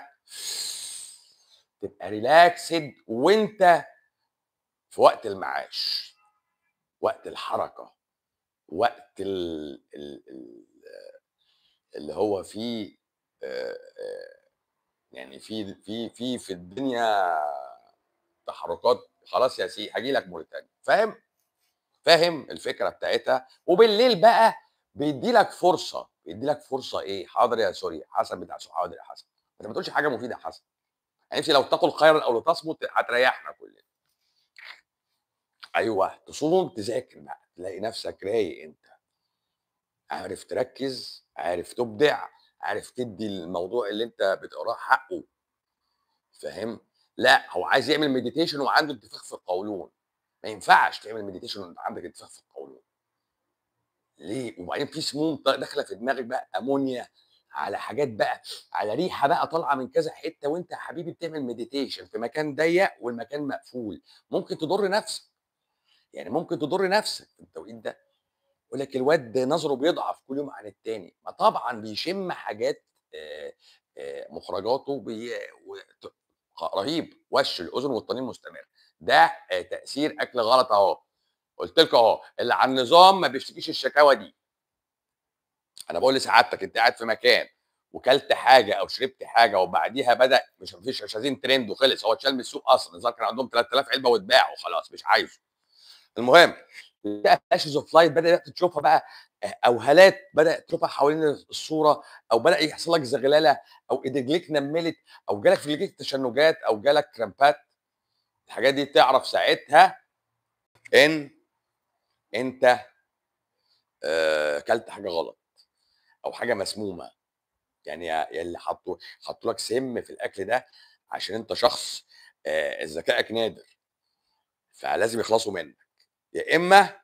تبقى relaxed وأنت في وقت المعاش، وقت الحركة، وقت ال ال ال اللي هو فيه آآ آآ يعني في في في في الدنيا تحركات خلاص يا سي هاجي لك موريتانيا، فاهم؟ فاهم الفكرة بتاعتها؟ وبالليل بقى بيدّي لك فرصة، بيدّي لك فرصة إيه، حاضر يا سوري، حسن بتاع س حاضر يا حسن، أنت ما تقولش حاجة مفيدة يا حسن. يعني أنتِ لو تقل خيرًا أو لتصمت هتريحنا كلنا. أيوه، تصوم تذاكر بقى، تلاقي نفسك رايق أنت. عارف تركّز، عارف تبدع، عارف تدّي الموضوع اللي أنت بتقراه حقه. فاهم؟ لأ، هو عايز يعمل meditation وعنده انتفاخ في القولون، ما ينفعش تعمل meditation وأنت عندك انتفاخ في القولون. ليه؟ وبعدين في سموم ط داخلة في دماغك بقى أمونيا، على حاجات بقى، على ريحة بقى طالعة من كذا حتة وأنت يا حبيبي بتعمل meditation في مكان ضيّق والمكان مقفول، ممكن تضر نفسك. يعني ممكن تضر نفسك في التوقيت ده. يقول لك الواد ده نظره بيضعف كل يوم عن التاني، ما طبعًا بيشم حاجات آآ آآ مخرجاته بي وت رهيب، وَش الأذن والطنين مستمر. ده آآ تأثير أكل غلط أهو، قُلت لكم أهو، اللي على النظام ما بيشتكيش الشكاوى دي. أنا باقول لسعادتك أنت قاعد في مكان وكلت حاجة أو شربت حاجة وبعديها بدأ مش ما فيش مش عايزين ترند وخلص، هو اتشال من السوق أصلًا، الظاهر كان عندهم 3000 علبة واتباعوا خلاص مش عايزه. المهم بقى flashes of light بدأت تشوفها بقى أ أو هالات بدأت تشوفها حوالين الصورة أو بدأ يحصل لك زغللة أو إيد رجليك نمّلت أو جالك في رجليك تشنجات أو جالك كرامبات، الحاجات دي تعرف ساعتها إن أنت آآ كلت حاجة غلط أو حاجة مسمومة. يعني يا يا اللي حطّوا حطّوا لك سِم في الأكل ده عشان أنت شخص آآ ذكائك نادر، فلازم يخلصوا منك. يا إما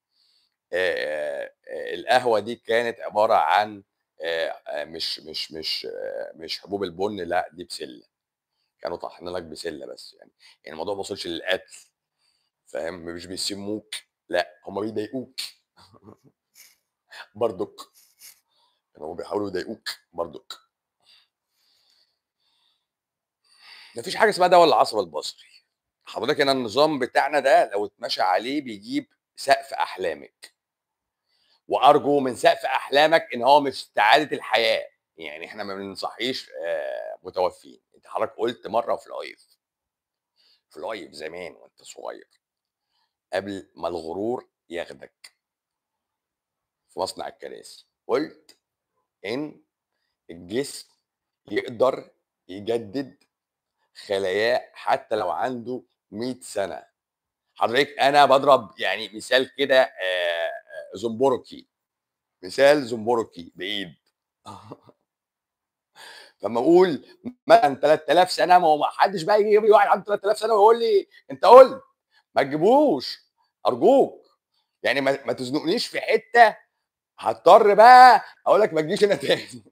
آآ القهوة دي كانت عبارة عن آآ مش مش مش مش حبوب البُن لأ، دي بسلة. كانوا طاحنين لك بسلة بس يعني، يعني الموضوع ما وصلش للقتل. فاهم؟ مش بيسموك، لأ، هم بيضايقوك. برضُك. كانوا بيحاولوا يضايقوك برضُك. ما فيش حاجة اسمها دوا العصب البصري. حضرتك هنا النظام بتاعنا ده لو اتمشى عليه بيجيب سقف أحلامِك. وأرجو من سقف أحلامك إن هو مش استعادة الحياة، يعني إحنا ما بنصحّيش آآ متوفّين، أنت حضرتك قُلت مرّة في live في live زمان وأنت صغير، قبل ما الغرور ياخدك. في مصنع الكراسي، قُلت إن الجسم يقدر يجدد خلاياه حتى لو عنده 100 سنة. حضرتك أنا باضرب يعني مثال كده آآ زومبوركي، مثال زومبوركي بعيد. فاما اقول مثلا 3000 سنه ما هو ما حدش بقى يجي يجيب لي واحد عنده 3000 سنه ويقول لي انت قلت ما تجيبوش ارجوك يعني ما, ما تزنقنيش في حته هضطر بقى اقول لك ما تجيش هنا تاني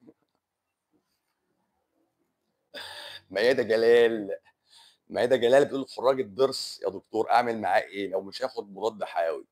ميادة جلال ميادة جلال بتقول خراج الضرس يا دكتور اعمل معاه ايه لو مش هاخد مضاد حيوي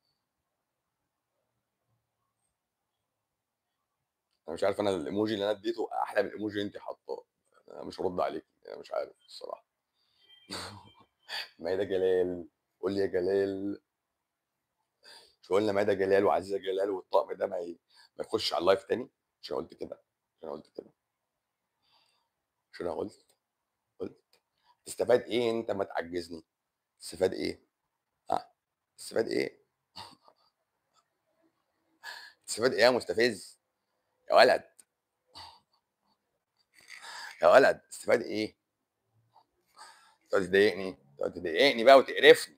انا مش عارف انا الايموجي اللي انا اديته احلى من الايموجي اللي انت حاطاه انا مش هرد عليك انا مش عارف الصراحه ميادة جلال قول لي يا جلال مش قلنا ميادة جلال وعزيزه جلال والطقم ده ما ي- ما يخش على اللايف تاني مش انا قلت كده مش انا قلت كده مش انا قلت قلت تستفاد ايه انت ما تعجزني تستفاد ايه ها تستفاد ايه تستفاد ايه يا مستفز يا ولد يا ولد تستفاد ايه تقعد تضايقني تقعد تضايقني بقى وتقرفني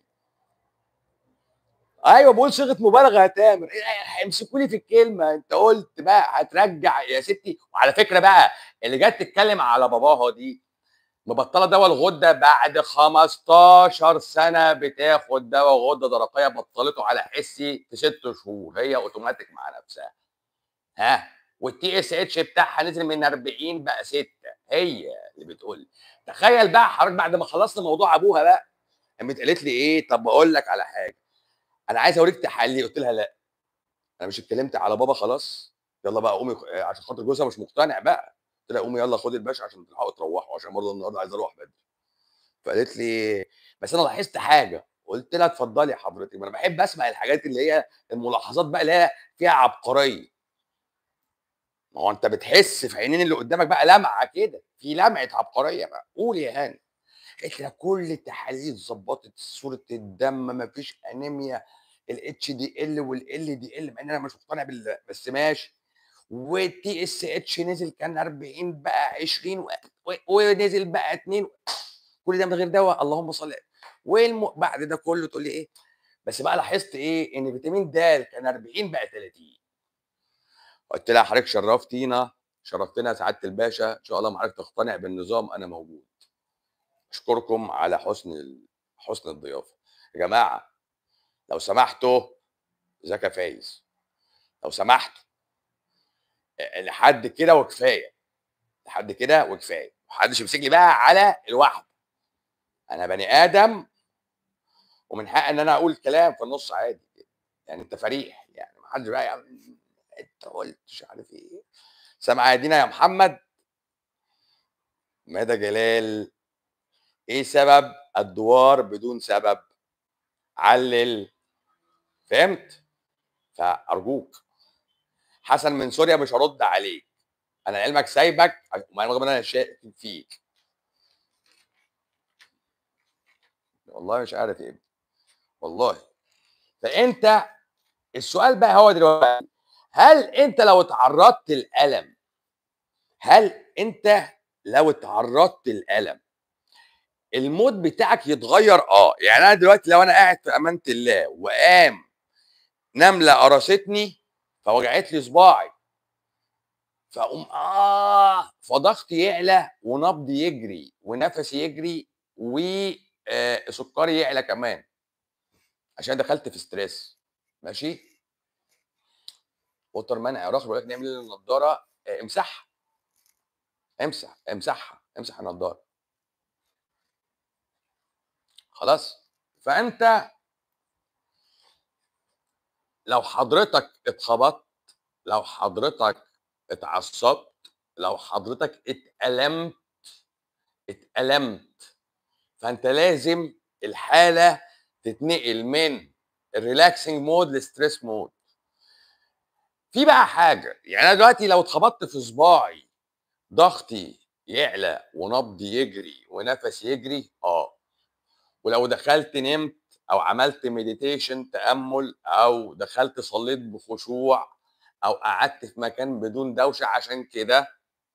ايوه بقول صيغه مبالغه يا تامر إيه، هيمسكوا لي في الكلمه انت قلت بقى هترجع يا ستي وعلى فكره بقى اللي جت تتكلم على باباها دي مبطله دواء الغده بعد 15 سنه بتاخد دواء غده درقيه بطلته على حسي في ست شهور هي اوتوماتيك مع نفسها ها والتي اس اتش بتاعها نزل من 40 بقى 6 هي اللي بتقول تخيل بقى حضرتك بعد ما خلصنا موضوع ابوها بقى قامت قالت لي ايه طب بقول لك على حاجه انا عايز اوريك تحلي قلت لها لا انا مش اتكلمت على بابا خلاص يلا بقى قومي آه، عشان خاطر جوزها مش مقتنع بقى قلت لها قومي يلا خدي الباشا عشان تلحقوا تروحوا عشان برضه النهارده عايز اروح بدري فقالت لي بس انا لاحظت حاجه قلت لها اتفضلي حضرتك ما انا بحب اسمع الحاجات اللي هي الملاحظات بقى اللي هي فيها عبقريه ما هو انت بتحس في عينين اللي قدامك بقى لمعه كده في لمعه عبقريه بقى قول يا هاني قالت لي كل التحاليل ظبطت صوره الدم ما فيش انيميا الاتش دي ال والال دي ال مع ان انا مش مقتنع بال بس ماشي والتي اس اتش نزل كان 40 بقى 20 و- و- ونزل بقى 2 كل ده من غير دواء اللهم صل على- والم... بعد ده كله تقول لي ايه بس بقى لاحظت ايه ان فيتامين د كان 40 بقى 30 قلت لها حضرتك شرفتينا شرفتنا يا سعاده الباشا ان شاء الله ما حضرتك تقتنع بالنظام انا موجود اشكركم على حسن ال- حسن الضيافه يا جماعه لو سمحتوا ازيك فايز لو سمحتوا آه، لحد كده وكفايه لحد كده وكفايه محدش يمسك لي بقى على الواحد انا بني ادم ومن حق ان انا اقول كلام في النص عادي يعني انت فريح يعني ما حدش بقى يعني انت قلت مش عارف ايه سامع يا دينا يا محمد مدى جلال ايه سبب الدوار بدون سبب علل فهمت فارجوك حسن من سوريا مش هرد عليك انا علمك سايبك ومع رغم ان انا شاكك فيك والله مش عارف ايه والله فانت السؤال بقى هو دلوقتي هل انت لو اتعرضت للالم هل انت لو اتعرضت للالم المود بتاعك يتغير اه يعني انا دلوقتي لو انا قاعد في امانه الله وقام نمله قرصتني فوجعت لي صباعي فاقوم اه فضغطي يعلى ونبضي يجري ونفسي يجري وسكري يعلى كمان عشان دخلت في ستريس ماشي وتر منع رخر بيقول لك نعمل ايه للنضاره آه، امسحها امسح امسحها امسح النضاره خلاص فانت لو حضرتك اتخبطت لو حضرتك اتعصبت لو حضرتك اتألمت اتألمت فانت لازم الحاله تتنقل من الريلاكسنج مود للستريس مود في بقى حاجه يعني انا دلوقتي لو اتخبطت في صباعي ضغطي يعلى ونبضي يجري ونفسي يجري اه ولو دخلت نمت او عملت مديتيشن تامل او دخلت صليت بخشوع او قعدت في مكان بدون دوشه عشان كده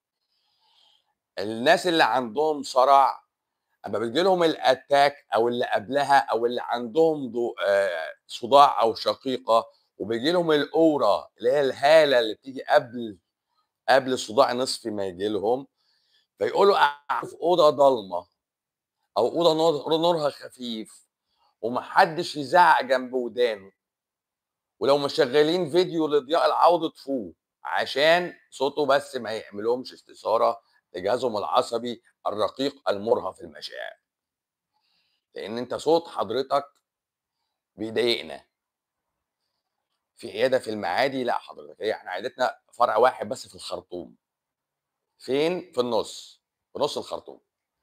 الناس اللي عندهم صرع اما بيجي لهم الاتاك او اللي قبلها او اللي عندهم ضو- آه، صداع او شقيقه وبيجي لهم الاورا اللي هي الهاله اللي بتيجي قبل قبل الصداع نصفي ما يجي لهم فيقولوا قاعد في اوضه ضلمه او اوضه نور نورها خفيف ومحدش يزعق جنب ودانه ولو مشغلين فيديو لضياء العوض طفوه عشان صوته بس ما يعملهمش استثاره لجهازهم العصبي الرقيق المرهف المشاعر لان انت صوت حضرتك بيضايقنا في عياده في المعادي لا حضرتك هي احنا عيادتنا فرع واحد بس في الخرطوم فين في النص في نص الخرطوم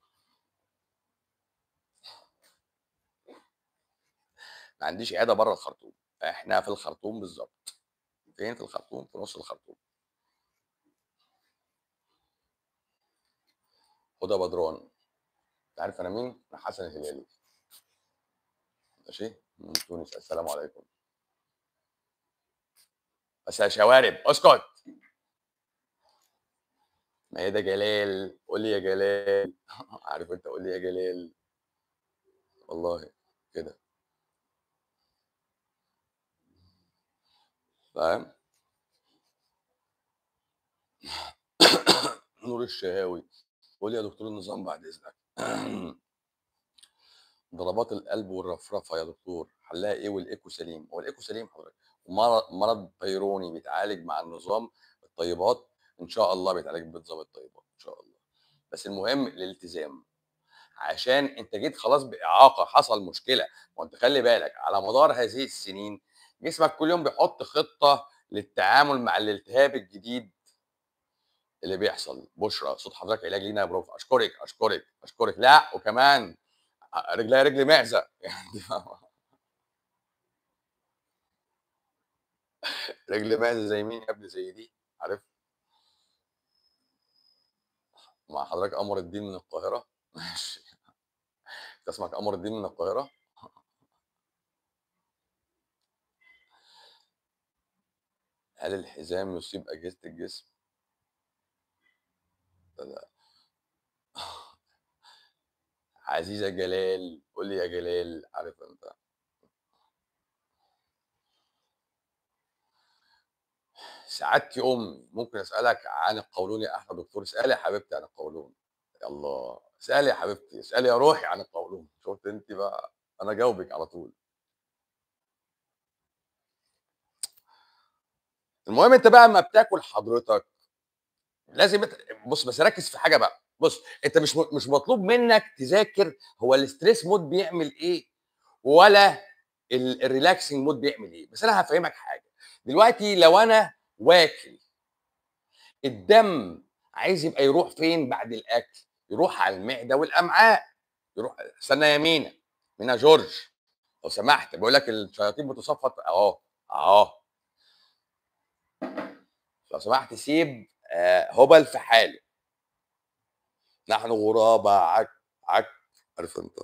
ما عنديش عياده بره الخرطوم احنا في الخرطوم بالظبط فين في الخرطوم في نص الخرطوم هدى بدران انت عارف انا مين؟ انا حسن الهلالي ماشي من تونس السلام عليكم بس يا شوارب اسكت ما هي ده جلال قول لي يا جلال عارف انت قول لي يا جلال والله كده فاهم نور الشهاوي قول لي يا دكتور النظام بعد اذنك ضربات القلب والرفرفه يا دكتور حلها ايه والايكو سليم هو الايكو سليم حضرتك ومرض مرض بيروني بيتعالج مع النظام الطيبات ان شاء الله بيتعالج بنظام الطيبات ان شاء الله بس المهم الالتزام عشان انت جيت خلاص باعاقه حصل مشكله وانت خلي بالك على مدار هذه السنين جسمك كل يوم بيحط خطه للتعامل مع الالتهاب الجديد اللي بيحصل بشرى صوت حضرتك علاج لينا يا بروف اشكرك اشكرك اشكرك لا وكمان رجلها رجل معزه يعني دي فاهمة. رجل معزه زي مين يا ابني زي دي عارف مع حضرتك قمر الدين من القاهره ماشي انت اسمك قمر الدين من القاهره هل الحزام يصيب اجهزه الجسم لا. عزيزة جلال قول لي يا جلال عارف انت سعادتي امي ممكن اسالك عن القولون يا احمد دكتور اسالي يا حبيبتي عن القولون يا الله اسالي يا حبيبتي اسالي يا روحي عن القولون شفت انت بقى انا جاوبك على طول المهم انت بقى اما بتاكل حضرتك لازم انت بص بس ركز في حاجه بقى بص انت مش م- مش مطلوب منك تذاكر هو الستريس مود بيعمل ايه ولا ال- الريلاكسنج مود بيعمل ايه بس انا هفهمك حاجه دلوقتي لو انا واكل الدم عايز يبقى يروح فين بعد الاكل يروح على المعده والامعاء يروح استنى يا مينا مينا جورج لو سمحت بقول لك الشياطين بتصفط اهو اهو لو سمحت سيب آه، هبل في حاله نحن غرابة عك عك عارف انت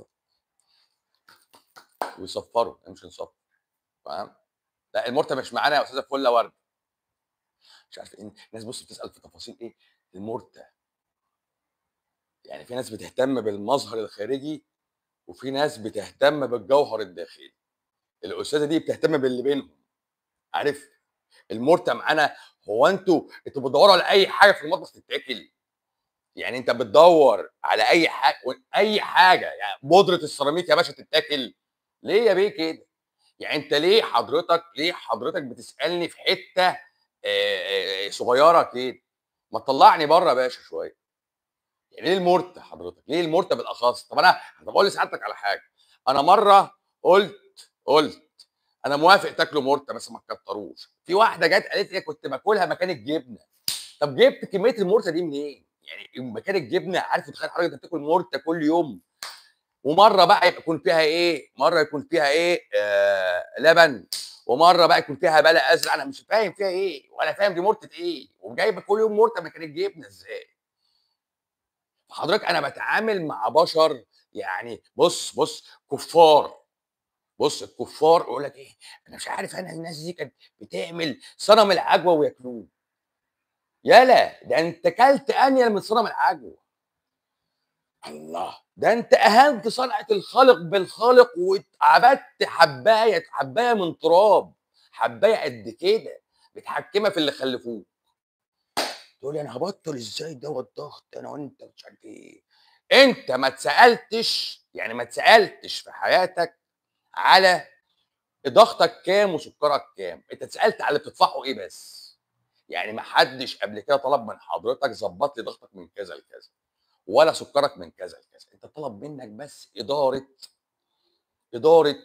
ويصفروا امشي نصفر فاهم لا المرتة مش معانا يا استاذه فله ورد مش عارف ايه الناس بص بتسال في تفاصيل ايه المرتة يعني في ناس بتهتم بالمظهر الخارجي وفي ناس بتهتم بالجوهر الداخلي الاستاذه دي بتهتم باللي بينهم عارف المرتة معانا هو انتوا انتوا بتدوروا على اي حاجه في المطبخ تتاكل يعني انت بتدور على اي حاجه اي حاجه يعني بودره السيراميك يا باشا تتاكل ليه يا بيه كده يعني انت ليه حضرتك ليه حضرتك بتسالني في حته آه، آه، صغيره كده ما تطلعني بره يا باشا شويه يعني ليه المرتة حضرتك ليه المرتة بالاخص طب انا طب اقول لسعادتك على حاجه انا مره قلت قلت انا موافق تاكلوا مرتة بس ما تكتروش في واحده جت قالت لي كنت باكلها مكان الجبنه طب جبت كميه المرتة دي منين يعني مكان الجبنه عارف تخيل حضرتك انت بتاكل مرتة كل يوم ومره بقى يكون فيها ايه مره يكون فيها ايه آه لبن ومره بقى يكون فيها بلا ازرق انا مش فاهم فيها ايه ولا فاهم دي مرتة ايه وجايبه كل يوم مرتة مكان الجبنه ازاي حضرتك انا بتعامل مع بشر يعني بص بص كفار بص الكفار يقول لك ايه انا مش عارف انا الناس دي كانت بتعمل صنم العجوه وياكلوه يالا ده انت كلت انيل من صنم العجوه الله ده انت اهنت صنعه الخالق بالخالق وعبدت حبايه حبايه من تراب حبايه قد كده متحكمه في اللي خلفوه تقول لي انا هبطل ازاي دواء الضغط انا وانت مش عارف ايه انت ما اتسالتش يعني ما اتسالتش في حياتك على ضغطك كام وسكرك كام انت اتسالت على اللي بتدفعه ايه بس يعني ما حدش قبل كده طلب من حضرتك ظبط لي ضغطك من كذا لكذا ولا سكرك من كذا لكذا انت طلب منك بس اداره اداره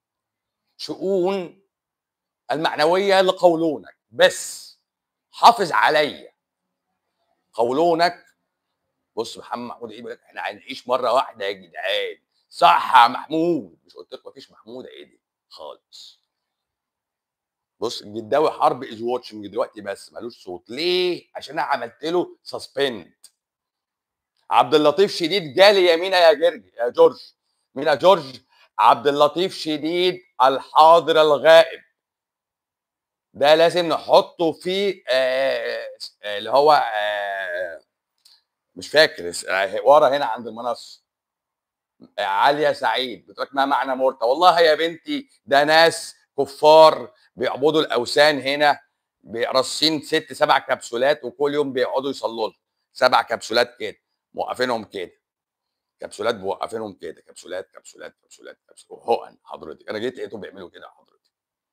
شؤون المعنويه لقولونك بس حافظ عليا قولونك بص محمد محمود عيد بيقول لك احنا هنعيش مره واحده يا جدعان صح يا محمود مش قلت لك مفيش محمود عيد خالص بص الجداوي حرب از واتشنج دلوقتي بس ملوش صوت ليه عشان انا عملت له سسبند عبد اللطيف شديد جالي يمينة يا جرجي يا جورج مين يا جورج عبد اللطيف شديد الحاضر الغائب ده لازم نحطه في آه آه اللي هو آه مش فاكر اس- آه، ورا هنا عند المنصه آه، عاليه سعيد بتقول لك ما معنى مرتى والله يا بنتي ده ناس كفار بيعبدوا الاوثان هنا رصين ست سبع كبسولات وكل يوم بيقعدوا يصلوا لها سبع كبسولات كده موقفينهم كده كبسولات موقفينهم كده كبسولات كبسولات كبسولات كبسولات حقن حضرتك انا جيت لقيتهم بيعملوا كده حضرتك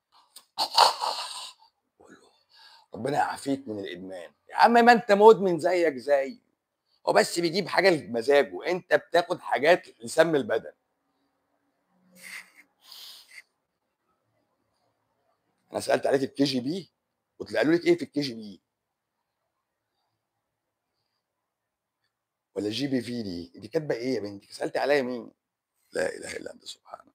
بقول له ربنا يعافيك من الادمان يا عم ما انت مدمن زيك زي هو بس بيجيب حاجه لمزاجه انت بتاخد حاجات لسم البدن انا سالت عليك الكي جي بي قالوا لك ايه في الكي جي بي ولا جي بي في دي دي كاتبه ايه يا بنتي سالت عليا مين لا اله الا انت سبحانك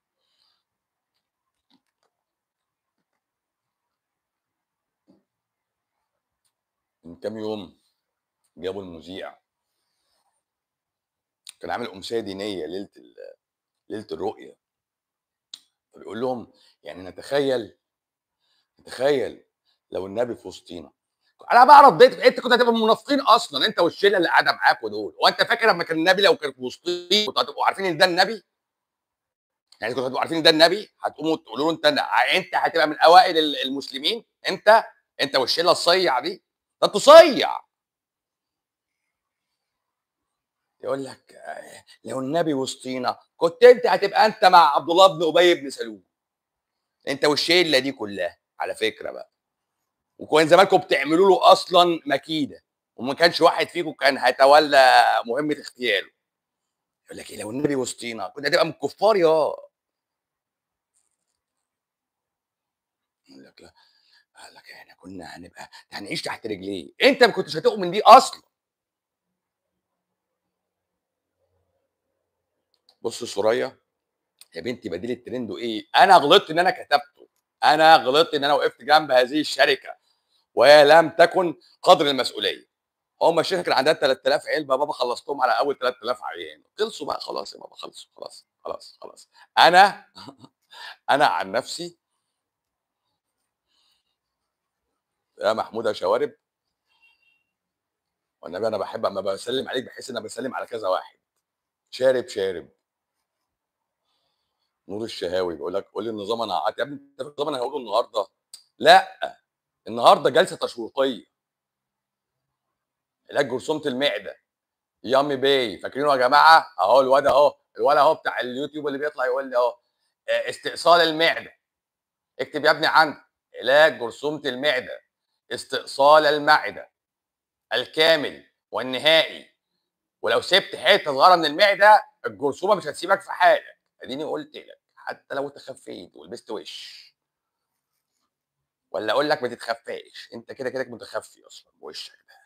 من كام يوم جابوا المذيع كان عامل امسيه دينيه ليله ال- ليله الرؤيه فبيقول لهم يعني نتخيل نتخيل لو النبي في وسطينا انا بقى رديت انت كنت هتبقى منافقين اصلا انت والشله اللي قاعده معاكوا دول وانت فاكر لما كان النبي لو كان في وسطي كنتوا هتبقوا عارفين ان ده النبي يعني كنتوا هتبقوا عارفين ان ده النبي هتقوموا تقولوا له انت انت هتبقى من اوائل ال- المسلمين انت انت والشله الصيع دي ده انتوا صيع يقول لك آه، لو النبي وسطينا كنت انت هتبقى انت مع عبد الله بن ابي بن سلول انت والشله دي كلها على فكره بقى وكان زمانكم بتعملوا له اصلا مكيده وما كانش واحد فيكم كان هيتولى مهمه اغتياله يقول لك ايه لو النبي وسطينا كنت هتبقى من الكفار يا يقول لك لا قال لك احنا كنا هنبقى هنعيش تحت رجليه انت ما كنتش هتؤمن دي اصلا بص سوريا يا بنتي بديل الترند ايه انا غلطت ان انا كتبته انا غلطت ان انا وقفت جنب هذه الشركه وهي لم تكن قدر المسؤوليه هم الشركه كان عندها 3000 علبه بابا خلصتهم على اول 3000 عيان خلصوا بقى خلاص يا بابا خلصوا خلاص خلاص خلاص انا انا عن نفسي يا محمود يا شوارب والنبي انا بحب اما بسلم عليك بحس ان انا بسلم على كذا واحد شارب شارب نور الشهاوي بيقول لك قول لي النظام انا قعدت يا ابني انت في النظام انا هقوله النهارده لا النهارده جلسه تشويقيه علاج جرثومه المعده يامي باي فاكرينه يا جماعه اهو الواد اهو الواد اهو بتاع اليوتيوب اللي بيطلع يقول لي اهو آه، استئصال المعده اكتب يا ابني عندك علاج جرثومه المعده استئصال المعده الكامل والنهائي ولو سبت حته صغيره من المعده الجرثومه مش هتسيبك في حالك اديني قلت لك حتى لو تخفيت ولبست وش ولا اقول لك ما تتخفاش انت كده كده متخفي اصلا بوشك ده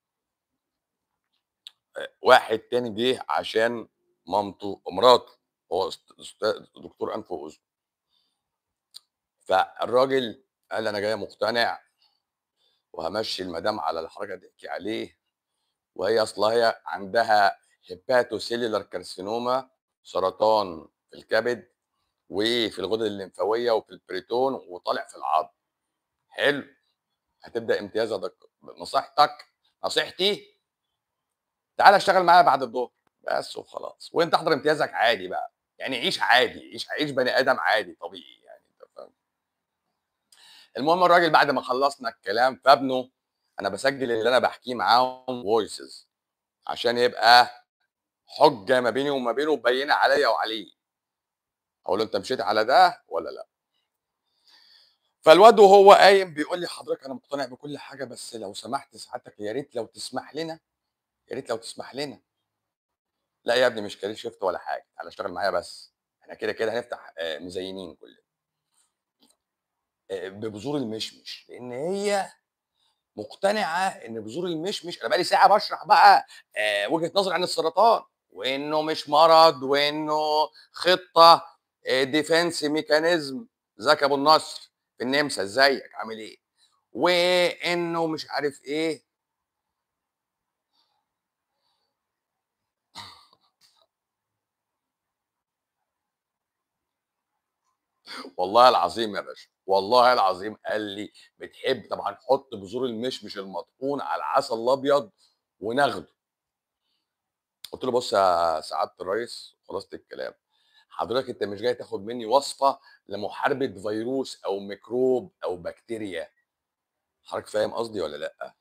آه، واحد تاني جه عشان مامته ومراته هو أست- أستاذ دكتور انف واذن فالراجل قال انا جاي مقتنع وهمشي المدام على الحركه اللي تحكي عليه وهي اصلا هي عندها هيباتوسيلولار كارسينوما سرطان في الكبد وفي الغدد الليمفاويه وفي البريتون وطالع في العظم حلو هتبدا امتيازها دك... نصيحتك نصيحتي تعالى اشتغل معايا بعد الظهر بس وخلاص وانت احضر امتيازك عادي بقى يعني عيش عادي عيش عيش بني ادم عادي طبيعي يعني انت فاهم المهم الراجل بعد ما خلصنا الكلام فابنه أنا باسجّل اللي أنا باحكيه معاهم voices عشان يبقى حُجّة ما بيني وما بينه وبيّنة عليّا وعليه. أقول له: "أنت مشيت على ده والّا لأ؟" فالواد وهو قايم بيقول لي: "حضرتك أنا مقتنع بكل حاجة بس لو سمحت سعادتك يا ريت لو تسمح لنا، يا ريت لو تسمح لنا." "لأ يا ابني مش career shift ولا حاجة، تعالَ اشتغل معايا بس، إحنا كده، كده هنفتح آآ مزينين كلنا." آآ ببذور المشمش، لإن هي مقتنعة إن بذور المشمش أنا بقى لي ساعة باشرح بقى آآ وجهة نظري عن السرطان، وإنه مش مرض، وإنه خطة آآ defense mechanism ازيك يا أبو النصر في النمسا إزيك عامل إيه؟ وإنه مش عارف إيه. والله العظيم يا باشا، والله العظيم قال لي: "بتحب طبعًا حُط بذور المشمش المطحون على العسل الأبيض وناخده." قُلت له: "بُص يا سعادة الريس خلاصة الكلام، حضرتك أنت مش جاي تاخد منّي وصفة لمحاربة فيروس أو ميكروب أو بكتيريا، حضرتك فاهم قصدي والّا لأ؟"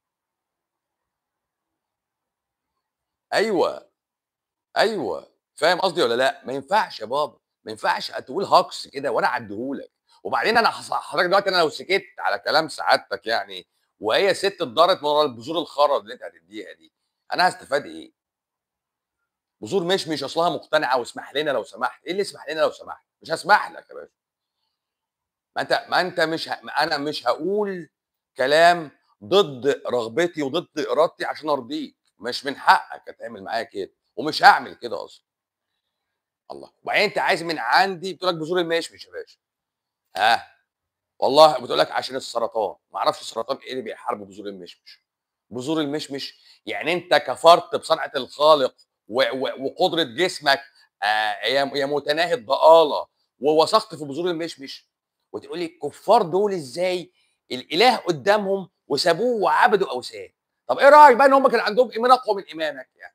أيوه، أيوه، فاهم قصدي والّا لأ؟ ما ينفعش يا بابا، ما ينفعش تقول هجص كده وأنا أعدّيه لك، وبعدين أنا حص حضرتك دلوقتي أنا لو سكِتّ على كلام سعادتك يعني وهي سِت اتضرت ورا البذور الخرا اللي أنت هتدّيها دي، أنا هاستفاد إيه؟ بذور مشمش أصلها مقتنعة واسمح لنا لو سمحت، إيه اللي اسمح لنا لو سمحت؟ مش هاسمح لك يا باشا. ما أنت ما أنت مش ه ما أنا مش هاقول كلام ضد رغبتي وضد إرادتي عشان أرضيك، مش من حقك هتعمل معايا كده، ومش هاعمل كده أصلًا. الله! وبعدين أنت عايز من عندي بتقول لك بذور المشمش يا باشا. ها، والله بتقول لك عشان السرطان، ما أعرفش السرطان إيه اللي بيحاربه بذور المشمش. بذور المشمش يعني أنت كفرت بصنعة الخالق و و وقدرة جسمك آآ يا يا متناهي الضآلة ووثقت في بذور المشمش، وتقول لي الكفار دول إزاي الإله قدّامهم وسابوه وعبدوا أوثان. طب إيه رأيك بقى إن هم كان عندهم إيمان أقوى من إيمانك يعني؟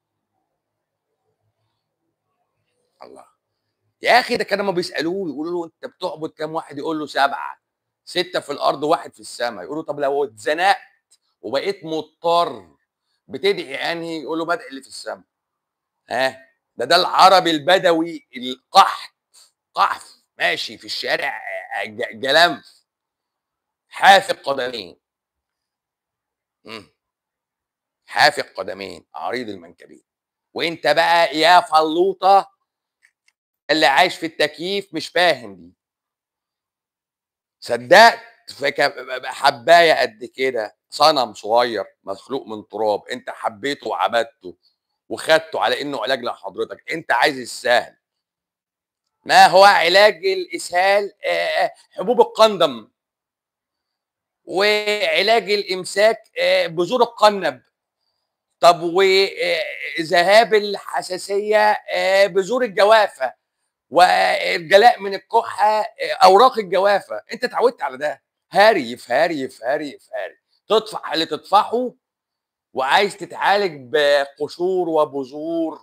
الله! يا أخي ده كانوا أمّا بيسألوه يقولوا له: "أنت بتعبد كام واحد؟" يقول له: "7 6 في الأرض و1 في السما." يقولوا: "طب لو اتزنقت وبقيت مضطر بتدعي أنهي؟" يقول له: "بادعي اللي في السما." ها، ده ده العربي البدوي القحط، قحف ماشي في الشارع ج جلنف، حافي القدمين. إمم. حافي القدمين، عريض المنكبين. وأنت بقى يا فلوطة اللي عايش في التكييف مش فاهم دي. صدّقت في ك ب حبّاية قد كده، صنم صغير مخلوق من تراب، أنت حبيته وعبدته وخدته على إنه علاج لحضرتك، أنت عايز السهل. ما هو علاج الإسهال آآ حبوب القندم. وعلاج الإمساك آآ بذور القنب. طب و آآ ذهاب الحساسية آآ بذور الجوافة، والجلاء من الكحة آآ أوراق الجوافة، أنت اتعودت على ده، هري في هري في هري في هري، تطفح اللي تطفحه وعايز تتعالج بقشور وبذور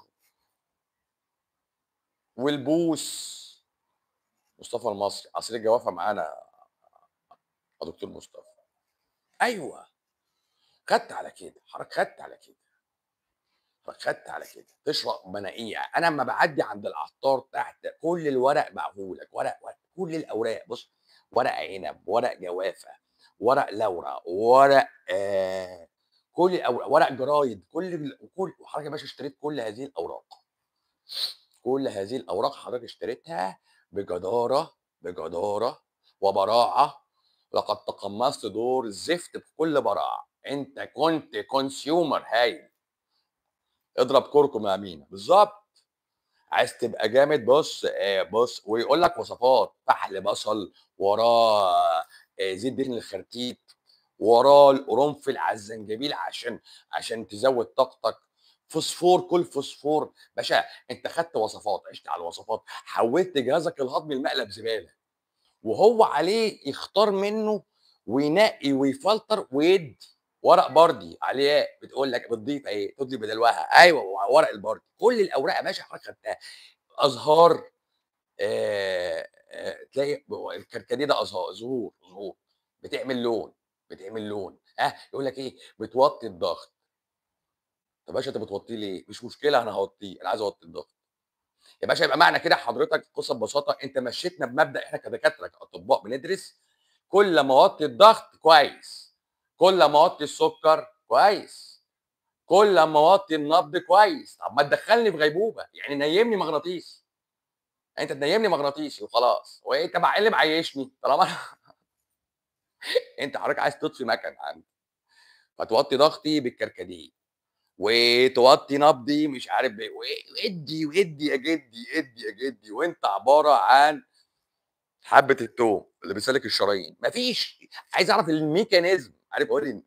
والبوس. مصطفى المصري، عصير الجوافة معانا يا دكتور مصطفى. أيوه. خدت على كده، حضرتك خدت على كده. فخدت على كده، تشرب مناقيع، أنا أمّا باعدّي عند العطار تحت كل الورق باعه لك، ورق، ورق، كل الأوراق، بُص ورق عنب، ورق جوافة، ورق لورا، ورق آآ كل الأوراق، ورق جرايد، كل ال كل وحضرتك يا باشا اشتريت كل هذه الأوراق. كل هذه الأوراق حضرتك اشتريتها بجدارة، بجدارة وبراعة، لقد تقمصت دور الزفت بكل براعة، أنت كنت consumer هايل. اضرب كركم يا مينا، بالضبط. عايز تبقى جامد بُص آآ بُص ويقول لك وصفات، فحل بصل، وراه آآ زيت دهن الخرتيت، وراه القرنفل على الزنجبيل عشان عشان تزوّد طاقتك، فوسفور، كُل فوسفور، باشا أنت خدت وصفات، عِشت على الوصفات، حوّلت جهازك الهضمي لمقلب زبالة، وهو عليه يختار منه وينقي ويفلتر ويدّي. ورق بردي عليه بتقول لك بتضيف أهي، تدلي بدلوها، أيوه ورق البردي، كل الأوراق يا باشا حضرتك خدتها. أزهار آآ آآ تلاقي الكركديه ده أزهار زهور، زهور، بتعمل لون، بتعمل لون، آه، يقول لك إيه، بتوطّي الضغط. يا باشا أنت بتوطّيه ليه؟ مش مشكلة أنا هاوطّيه، أنا عايز أوطّي الضغط. يا باشا يبقى معنى كده حضرتك القصة ببساطة أنت مشّيتنا بمبدأ إحنا كدكاترة كأطباء بندرس كل ما أوطّي الضغط كويس، كل ما أوطّي السُكّر كويس، كل أمّا أوطّي النبض كويس، طب ما تدخّلني في غيبوبة، يعني نيّمني مغناطيسي. أنت تنيّمني مغناطيسي وخلاص، هو إيه طب إيه اللي معيّشني؟ طالما أنا أنت حضرتك عايز تطفي مَكَن عندي، فتوطّي ضغطي بالكركديه، وتوطّي نبضي مش عارف ب و وادّي، وادّي يا جدي، ادّي يا جدي، وأنت عبارة عن حبّة التوم اللي بتسلك الشرايين، ما فيش عايز أعرف الmechanism عارف قُل لي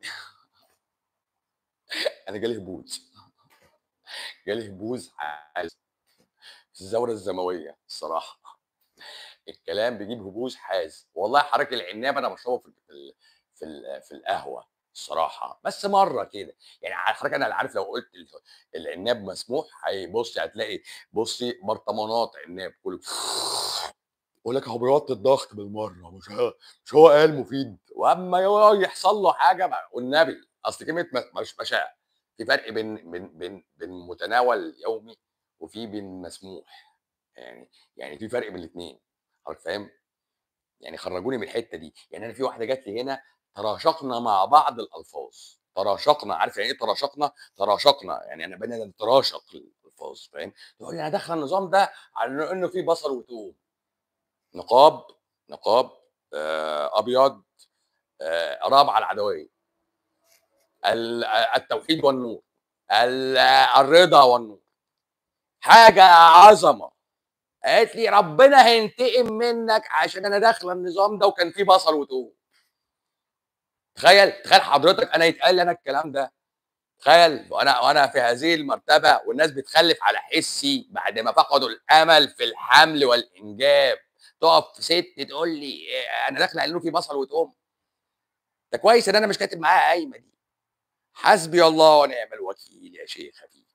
أنا جالي هبوط، جالي هبوز حاد في الزاورة الزموية الصراحة، الكلام بيجيب هبوز حاد، والله حضرتك العناب أنا باشربه في ال في ال في القهوة الصراحة، بس مرّة كده، يعني ع حضرتك أنا لا عارف لو قُلت ال العناب مسموح هي بُصّي هتلاقي بُصّي برطمانات عناب كلّه يقول لك أهو بيوطّي الضغط بالمرّة مش ه مش هو قال مفيد، وأمّا ي يحصل له حاجة بقى والنبي أصل كلمة م مش مشاع في فرق بين بين بين بين متناول يومي وفي بين مسموح، يعني يعني في فرق بين الاتنين حضرتك فاهم؟ يعني خرّجوني من الحتّة دي، يعني أنا في واحدة جات لي هنا تراشقنا مع بعض الألفاظ، تراشقنا عارف يعني إيه تراشقنا؟ تراشقنا يعني أنا بقينا نتراشق الألفاظ فاهم؟ تقول لي أنا داخلة النظام ده على إنه فيه بصل وتوم. نقاب نقاب آآ أبيض آآ رابعة العدوية. ال التوحيد والنور، ال الرضا والنور. حاجة عظمة. قالت لي ربنا هينتقم منك عشان أنا داخلة النظام ده وكان فيه بصل وتوم. تخيّل، تخيّل حضرتك أنا يتقال لي أنا الكلام ده، تخيّل وأنا وأنا في هذه المرتبة والناس بتخلِّف على حسي بعد ما فقدوا الأمل في الحمل والإنجاب، تقف ست تقول لي آآ أنا داخلة لإنه فيه بصل وتوم. ده كويس إن أنا مش كاتب معاها قايمة دي. حسبي الله ونعم الوكيل يا شيخة فيكِ.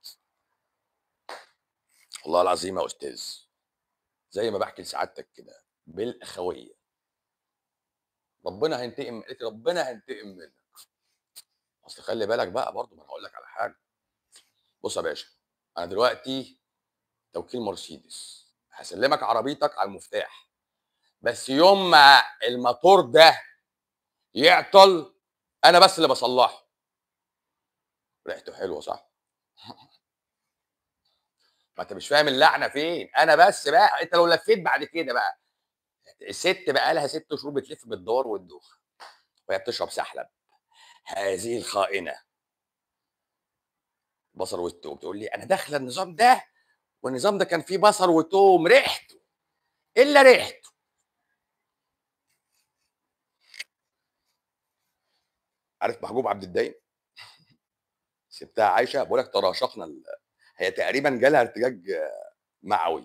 والله العظيم يا أستاذ، زي ما باحكي لسعادتك كده بالأخوية. ربنا هينتقم قالت لي ربنا هينتقم منك. أصل خلّي بالك بقى برضه ما أنا هاقول لك على حاجة. بُص يا باشا، أنا دلوقتي توكيل مرسيدس، هاسلّمك عربيتك على المفتاح، بس يوم ما الماتور ده يعطل أنا بس اللي باصلّحه. ريحته حلوة صح؟ ما أنت مش فاهم اللعنة فين، أنا بس بقى أنت لو لفّيت بعد كده بقى، الست بقى لها 6 شهور بتلِف بالدوار والدوخة، وهي بتشرب سحلب، هذه الخائنة. بصل والتوم، تقول لي أنا داخلة النظام ده والنظام ده كان فيه بصل وتوم ريحته، إلا ريحته. عارف محجوب عبد الدايم؟ سِبتها عايشة باقول لك تراشقنا ال هي تقريبًا جالها ارتجاج معوي.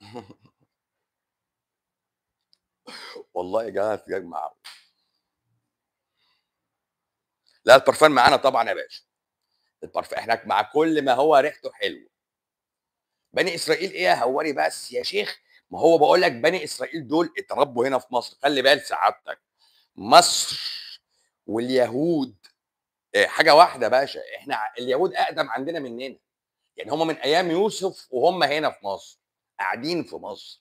والله جالها ارتجاج معوي. لا البرفان معانا طبعًا يا باشا. البرف إحنا مع كل ما هو ريحته حلوة. بني إسرائيل إيه يا هواري بس يا شيخ، ما هو باقول لك بني إسرائيل دول اتربوا هنا في مصر، خلّي بال سعادتك، مصر واليهود آآ حاجة واحدة يا باشا، إحنا ع اليهود أقدم عندنا مننا، يعني هم من أيام يوسف وهم هنا في مصر، قاعدين في مصر.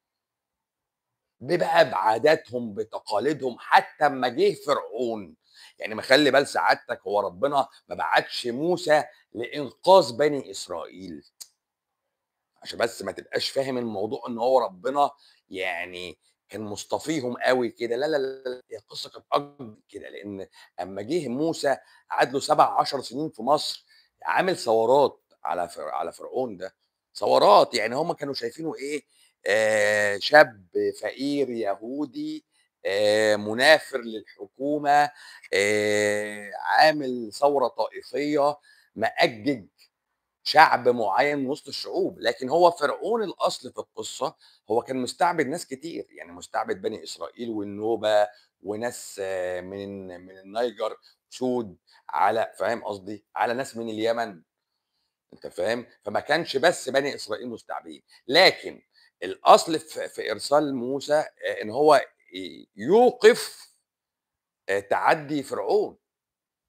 ببقى بعاداتهم، بتقاليدهم، حتى أمّا جه فرعون، يعني ما خلّي بال سعادتك هو ربنا ما بعتش موسى لإنقاذ بني إسرائيل. عشان بس ما تبقاش فاهم الموضوع إن هو ربنا يعني كان مصطفيهم أوي كده، لا، لا، لا، هي القصة كانت أكبر من كده، لإن أمّا جه موسى قعد له 7، 10 سنين في مصر، عامل ثورات على ف على فرعون ده، ثورات، يعني هم كانوا شايفينه إيه، آآ شاب فقير يهودي آآ منافر للحكومة، آآ عامل ثورة طائفية، مأجّج شعب معيّن من وسط الشعوب، لكن هو فرعون الأصل في القصة هو كان مستعبد ناس كتير، يعني مستعبد بني إسرائيل والنوبة وناس من من النيجر سود على فاهم قصدي، على ناس من اليمن، أنت فاهم، فما كانش بس بني إسرائيل مستعبدين، لكن الأصل في في إرسال موسى آآ إن هو ي يوقف آآ تعدّي فرعون.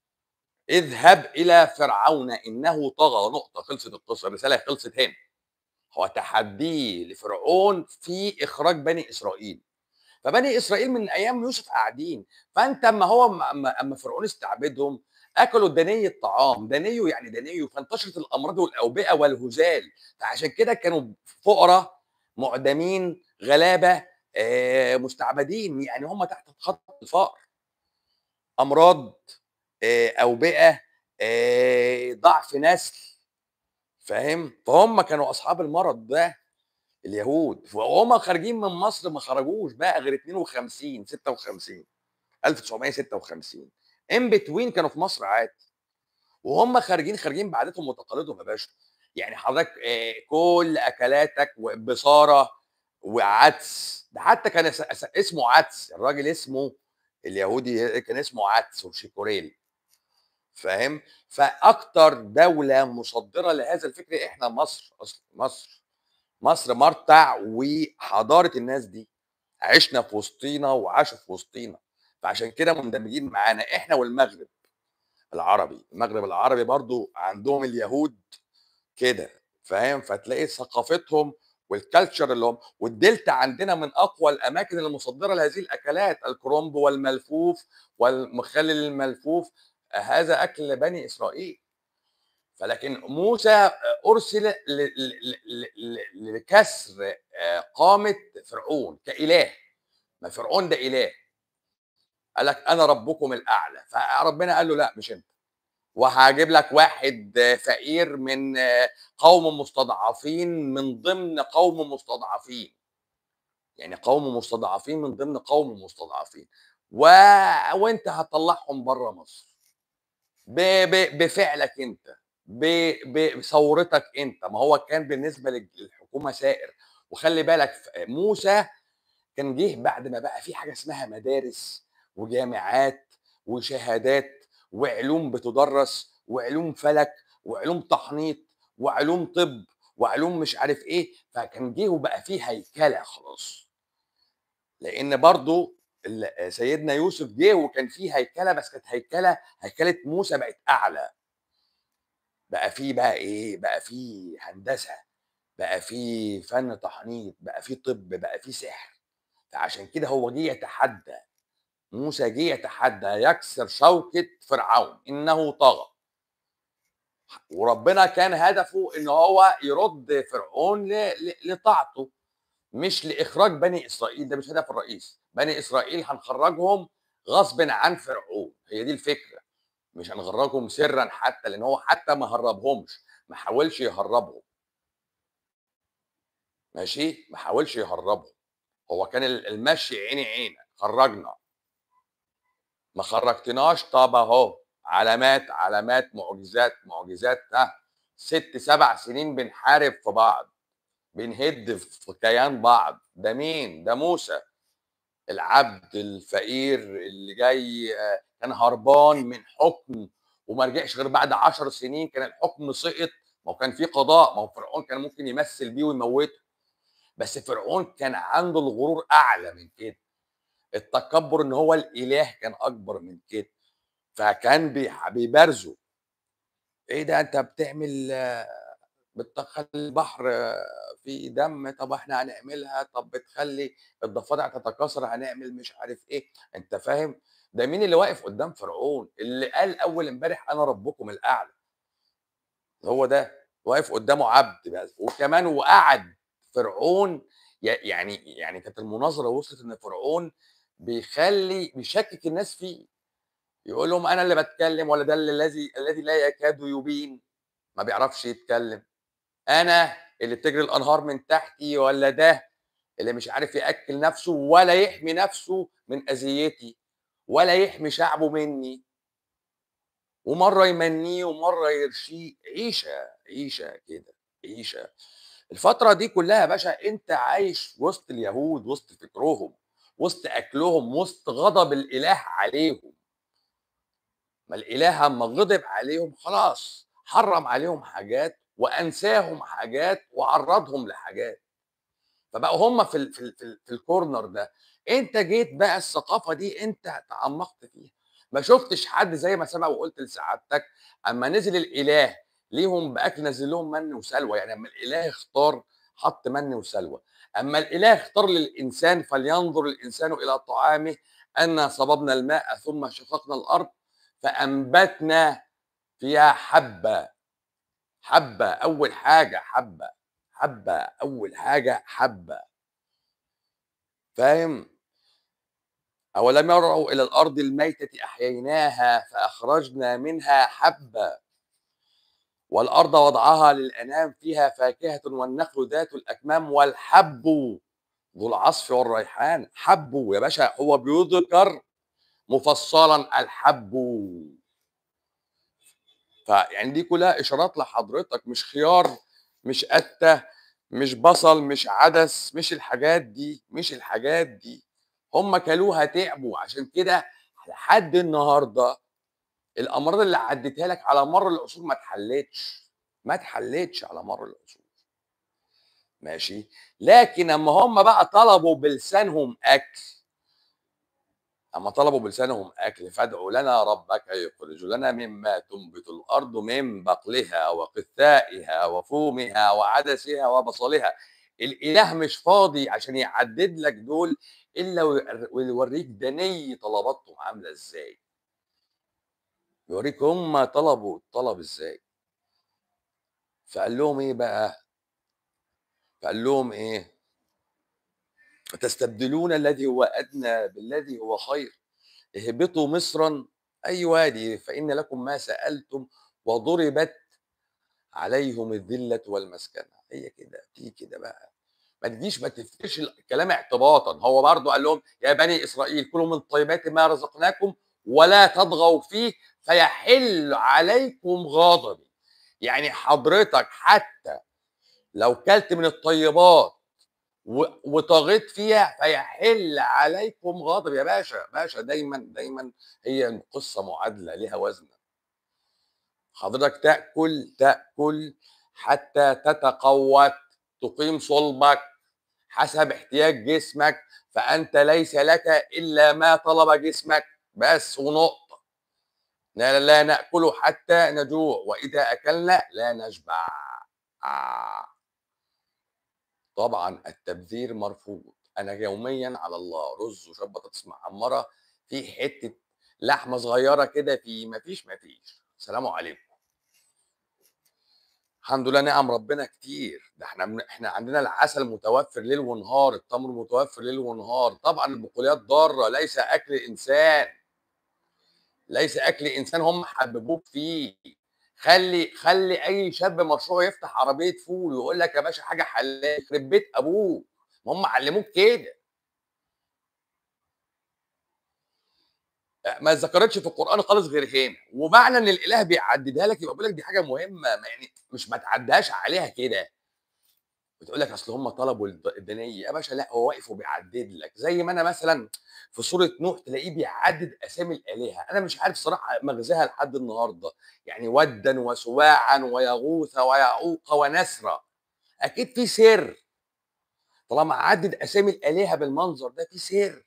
اذهب إلى فرعون إنه طغى نقطة خلصت القصة الرسالة خلصت هنا هو تحديه لفرعون في إخراج بني إسرائيل فبني إسرائيل من أيام يوسف قاعدين فأنت أما هو أما أما فرعون استعبدهم اكلوا دني الطعام دنيو يعني دنيو فانتشرت الامراض والاوبئه والهزال فعشان كده كانوا فقراء معدمين غلابه آه، مستعبدين يعني هم تحت خط الفقر امراض آه، اوبئه آه، ضعف نسل فاهم فهم كانوا اصحاب المرض ده اليهود وهم خارجين من مصر ما خرجوش بقى غير 52 56 1956 ان بتوين كانوا في مصر عادي وهم خارجين خارجين بعاداتهم وتقاليدهم يا باشا يعني حضرتك آه، كل اكلاتك وبصاره وعدس ده حتى كان اسمه عدس الراجل اسمه اليهودي كان اسمه عدس وشيكوريل فاهم فاكتر دوله مصدره لهذا الفكر احنا مصر اصلا مصر مصر مرتع وحضاره الناس دي عشنا في وسطينا وعاشوا في وسطينا فعشان كده مندمجين معانا احنا والمغرب العربي المغرب العربي برضو عندهم اليهود كده فاهم فتلاقي ثقافتهم والكالتشر اللي هم والدلتا عندنا من اقوى الاماكن المصدره لهذه الاكلات الكرومب والملفوف والمخلل الملفوف هذا اكل بني اسرائيل فلكن موسى ارسل لكسر آه، قامه فرعون كاله ما فرعون ده اله قال لك انا ربكم الاعلى فربنا قال له لا مش انت وهجيب لك واحد فقير من قوم مستضعفين من ضمن قوم مستضعفين يعني قوم مستضعفين من ضمن قوم مستضعفين و... وانت هتطلعهم بره مصر ب... ب... بفعلك انت ب... بثورتك انت ما هو كان بالنسبه للحكومه سائر وخلي بالك موسى كان جه بعد ما بقى في حاجه اسمها مدارس وجامعات وشهادات وعلوم بتدرس وعلوم فلك وعلوم تحنيط وعلوم طب وعلوم مش عارف ايه فكان جه وبقى فيه هيكله خلاص لان برضو سيدنا يوسف جه وكان فيه هيكله بس كانت هيكله هيكله موسى بقت اعلى بقى فيه بقى ايه بقى فيه هندسه بقى فيه فن تحنيط بقى فيه طب بقى فيه سحر فعشان كده هو جه يتحدى موسى جه يتحدى يكسر شوكة فرعون إنه طغى وربنا كان هدفه إن هو يرد فرعون لطاعته مش لإخراج بني إسرائيل ده مش هدف الرئيس بني إسرائيل هنخرجهم غصب عن فرعون هي دي الفكرة مش هنخرجهم سرا حتى لأن هو حتى ما هربهمش ما حاولش يهربهم ماشي ما حاولش يهربهم هو كان المشي عيني عينك خرجنا ما خرجتناش طب اهو علامات علامات معجزات معجزات ها ست سبع سنين بنحارب في بعض بنهد في كيان بعض ده مين ده موسى العبد الفقير اللي جاي آه، كان هربان من حكم وما رجعش غير بعد عشر سنين كان الحكم سقط ما هو كان في قضاء ما هو فرعون كان ممكن يمثل بيه ويموته بس فرعون كان عنده الغرور اعلى من كده التكبر ان هو الاله كان اكبر من كده فكان بيبارزوا ايه ده انت بتعمل بتدخل البحر في دم طب احنا هنعملها طب بتخلي الضفادع تتكاثر هنعمل مش عارف ايه انت فاهم ده مين اللي واقف قدام فرعون اللي قال اول امبارح انا ربكم الاعلى هو ده واقف قدامه عبد بس وكمان وقعد فرعون يعني يعني كانت المناظره وصلت ان فرعون بيخلي بيشكك الناس فيه يقول لهم انا اللي بتكلم ولا ده الذي الذي لا يكاد يبين ما بيعرفش يتكلم انا اللي بتجري الانهار من تحتي ولا ده اللي مش عارف ياكل نفسه ولا يحمي نفسه من اذيتي ولا يحمي شعبه مني ومره يمنيه ومره يرشيه عيشه عيشه كده عيشه الفتره دي كلها يا باشا انت عايش وسط اليهود وسط فكرهم وسط اكلهم وسط غضب الاله عليهم ما الاله اما غضب عليهم خلاص حرم عليهم حاجات وانساهم حاجات وعرضهم لحاجات فبقوا هم في ال في ال في, ال في الكورنر ده انت جيت بقى الثقافه دي انت تعمقت فيها ما شفتش حد زي ما سبق وقلت لسعادتك اما نزل الاله ليهم باكل نزل لهم من وسلوى يعني اما الاله اختار حط من وسلوى اما الاله اختار للانسان فلينظر الانسان الى طعامه انا صببنا الماء ثم شققنا الارض فانبتنا فيها حبه حبه اول حاجه حبه حبه اول حاجه حبه فاهم أولم يروا إلى الأرض الميتة أحييناها فأخرجنا منها حبا والأرض وضعها للأنام فيها فاكهة والنخل ذات الأكمام والحب ذو العصف والريحان حب يا باشا هو بيذكر مفصلا الحب فيعني دي كلها إشارات لحضرتك مش خيار مش قتة مش بصل مش عدس مش الحاجات دي مش الحاجات دي هم كلوها تعبوا عشان كده لحد النهارده الامراض اللي عديتها لك على مر العصور ما اتحلتش ما اتحلتش على مر العصور ماشي لكن اما هم بقى طلبوا بلسانهم اكل اما طلبوا بلسانهم اكل فادعوا لنا ربك يخرج لنا مما تنبت الارض من بقلها وقثائها وفومها وعدسها وبصلها الاله مش فاضي عشان يعدد لك دول الا ويوريك دني طلباتهم عامله ازاي يوريك هم طلبوا الطلب ازاي فقال لهم ايه بقى فقال لهم ايه تستبدلون الذي هو ادنى بالذي هو خير اهبطوا مصرا اي وادي فان لكم ما سالتم وضربت عليهم الذله والمسكنه هي كده في كده بقى ما تجيش ما تفتش الكلام اعتباطا هو برضه قال لهم يا بني اسرائيل كلوا من طيبات ما رزقناكم ولا تطغوا فيه فيحل عليكم غضبي يعني حضرتك حتى لو كلت من الطيبات وطغيت فيها فيحل عليكم غضب يا باشا باشا دايما دايما هي القصه معادله لها وزن حضرتك تاكل تاكل حتى تتقوت تقيم صلبك حسب احتياج جسمك فانت ليس لك الا ما طلب جسمك بس ونقطه لا, لا ناكل حتى نجوع واذا اكلنا لا نشبع آه. طبعا التبذير مرفوض انا يوميا على الله رز وشويه بطاطس محمره في حته لحمه صغيره كده في مفيش مفيش سلام عليكم الحمد لله نعم ربنا كتير ده احنا احنا عندنا العسل متوفر ليل ونهار التمر متوفر ليل ونهار طبعا البقوليات ضاره ليس اكل انسان ليس اكل انسان هم حببوك فيه خلي خلي اي شاب مشروع يفتح عربيه فول ويقول لك يا باشا حاجه حلال يخرب بيت ابوه ما هم علموك كده ما ذكرتش في القران خالص غير هنا ومعنى ان الاله بيعددها لك يبقى بيقول لك دي حاجه مهمه يعني مش ما تعديهاش عليها كده بتقول لك اصل هم طلبوا الدنيه يا باشا لا هو واقف وبيعدد لك زي ما انا مثلا في سوره نوح تلاقيه بيعدد اسامي الالهه انا مش عارف صراحه مغزاها لحد النهارده يعني ودا وسواعا ويغوث ويعوق ونسرا اكيد في سر طالما عدد اسامي الالهه بالمنظر ده في سر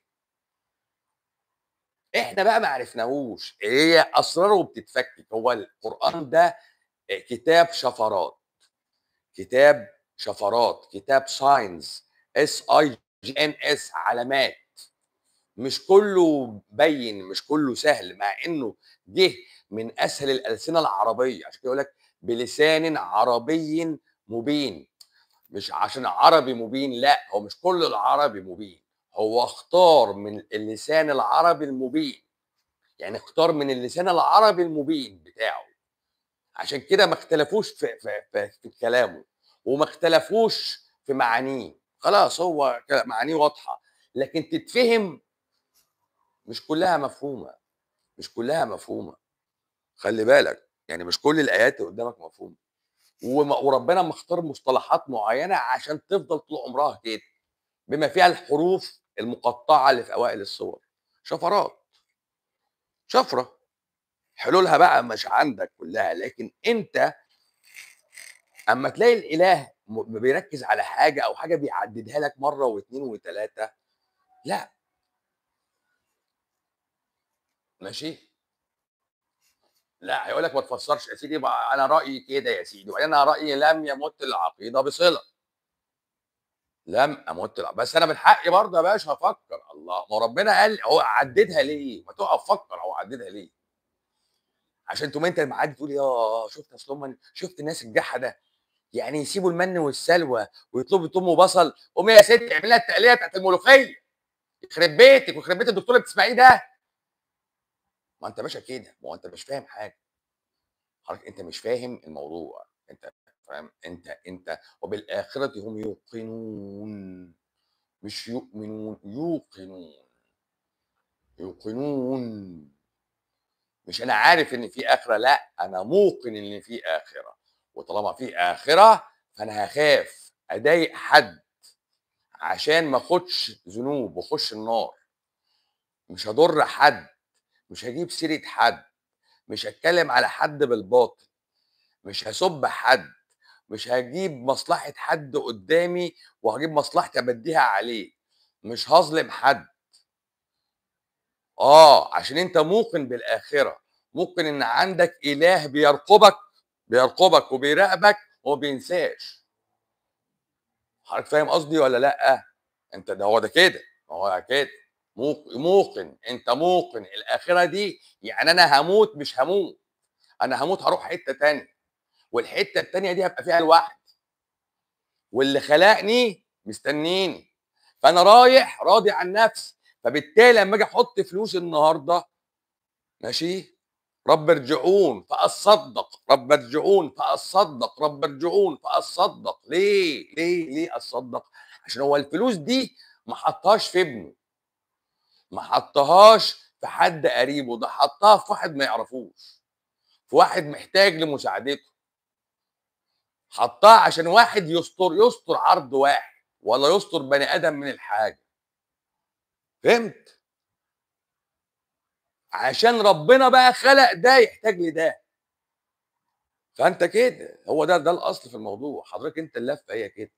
احنا بقى ما عرفناهوش هي اسراره بتتفكك هو القران ده كتاب شفرات كتاب شفرات كتاب ساينز اس اي جي ان اس علامات مش كله بين مش كله سهل مع انه جه من اسهل الالسنه العربيه عشان كده يقول لك بلسان عربي مبين مش عشان عربي مبين لا هو مش كل العربي مبين هو اختار من اللسان العربي المبين يعني اختار من اللسان العربي المبين بتاعه عشان كده ما اختلفوش في, في, في, في كلامه وما اختلفوش في معانيه خلاص هو معانيه واضحه لكن تتفهم مش كلها مفهومه مش كلها مفهومه خلي بالك يعني مش كل الايات اللي قدامك مفهومه وربنا مختار مصطلحات معينه عشان تفضل طول عمرها كده بما فيها الحروف المقطعه اللي في اوائل الصور شفرات شفره حلولها بقى مش عندك كلها لكن انت اما تلاقي الاله بيركز على حاجه او حاجه بيعددها لك مره واثنين وثلاثه لا ماشي لأ، هيقول لك ما تفسّرش يا سيدي بقى أنا رأيي كده يا سيدي، وبعدين أنا رأيي لم يمُت العقيدة بصِلة. لم أمُت الع بس أنا من حقي برضه يا باشا أفكّر، الله! ما هو ربنا قال هو عدّدها ليه؟ ما تُقف فكّر هو عدّدها ليه؟ عشان تقوم أنت معدّي تقول ياه! شُفت أصل هُم شُفت الناس الجحدة، يعني يسيبوا المَن والسلوى ويطلبوا توم وبصل، قومي يا ستّي اعملي لها التقلية بتاعة الملوخية، يخرب بيتِك ويخرب بيت الدكتور اللي بتسمعيه ده. ما أنت يا باشا كده، ما هو أنت مش فاهم حاجة. حضرتك أنت مش فاهم الموضوع، أنت فاهم؟ أنت أنت وبالآخرة هم يوقنون مش يؤمنون، يوقنون. يوقنون. مش أنا عارف إن في آخرة، لأ، أنا موقن إن في آخرة، وطالما في آخرة فأنا هاخاف أضايق حد عشان ما آخُدش ذنوب وأخُش النار. مش هاضُر حد، مش هاجيب سيرة حد، مش هاتكلّم على حد بالباطل، مش هاسُب حد، مش هاجيب مصلحة حد قدّامي وهاجيب مصلحتي أبدّيها عليه، مش هاظلم حد. آه، عشان أنت موقن بالآخرة، موقن إن عندك إله بيرقبك بيرقبك وبيراقبك وما بينساش. حضرتك فاهم قصدي والّا لأ؟ أنت ده هو ده كده، ما هو كده، موق موقن، أنت موقن الآخرة دي يعني أنا هاموت مش هاموت، أنا هاموت هاروح حتّة تانية، والحتّة التانية دي هابقى فيها لوحدي. واللي خلقني مستنيني، فأنا رايح راضي عن نفسي، فبالتالي لمّا آجي أحُط فلوس النهارده ماشي، رب ارجعون فأصدّق، رب ارجعون فأصدّق، رب ارجعون فأصدّق، ليه، ليه، ليه أتصدّق؟ عشان هو الفلوس دي ما حطّهاش في ابنه. ما حطّهاش في حد قريبه، ده حطّها في واحد ما يعرفوش، في واحد محتاج لمساعدته. حطّها عشان واحد يستر يستر عرض واحد، ولا يستر بني آدم من الحاجة. فهمت؟ عشان ربنا بقى خلق ده يحتاج لده. فأنت كده، هو ده ده الأصل في الموضوع، حضرتك أنت اللفة هي كده.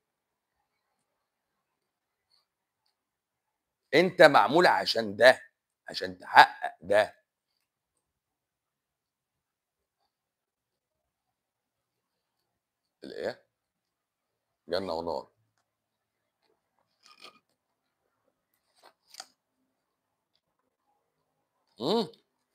أنت معمول عشان ده، عشان تحقق ده. الإيه؟ جنة ونار. إمم.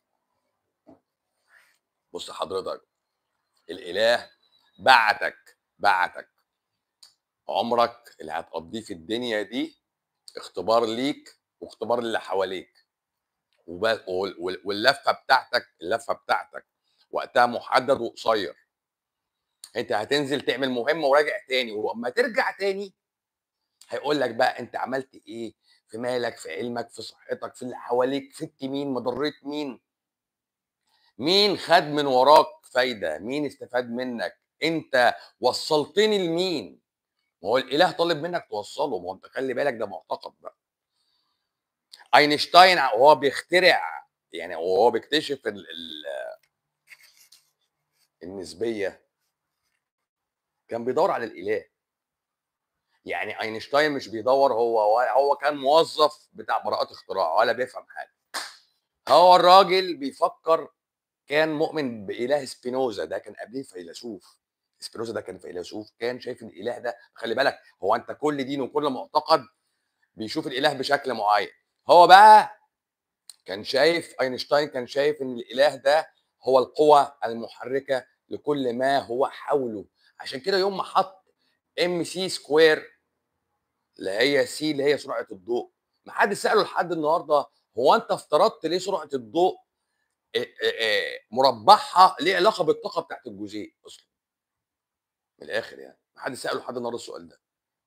بُص حضرتك، الإله بعتك بعتك عمرك اللي هتقضّيه في الدنيا دي اختبار ليك واختبار للي حواليك. وب وال وال واللفة بتاعتك اللفة بتاعتك وقتها محدد وقصير. أنت هتنزل تعمل مهمة وراجع تاني، وأمّا ترجع تاني هيقول لك بقى أنت عملت إيه، في مالك، في علمك، في صحتك، في اللي حواليك، فدت مين، ما ضريت مين. مين خَد من وراك فايدة، مين استفاد منك، أنت وصّلتني لمين. ما هو الإله طالب منك توصّله، ما هو أنت خلّي بالك ده معتقد بقى. أينشتاين ع وهو بيخترع يعني وهو بيكتشف ال ال النسبية كان بيدوّر على الإله. يعني أينشتاين مش بيدوّر هو و هو كان موظف بتاع براءات اختراع ولا بيفهم حاجة. هو الراجل بيفكّر كان مؤمن بإله سبينوزا، ده كان قبليه فيلسوف. سبينوزا ده كان فيلسوف، كان شايف إن الإله ده خلّي بالك هو أنت كل دين وكل معتقد بيشوف الإله بشكل معيّن. هو بقى كان شايف أينشتاين كان شايف إن الإله ده هو القوة المحركة لكل ما هو حوله، عشان كده يوم ما حط MC square اللي هي C اللي هي سرعة الضوء، ما حدش سأله لحد النهارده هو أنت افترضت ليه سرعة الضوء آآ آآ مربعها ليه علاقة بالطاقة بتاعة الجزيء أصلًا. من الآخر يعني، ما حدش سأله لحد النهارده السؤال ده.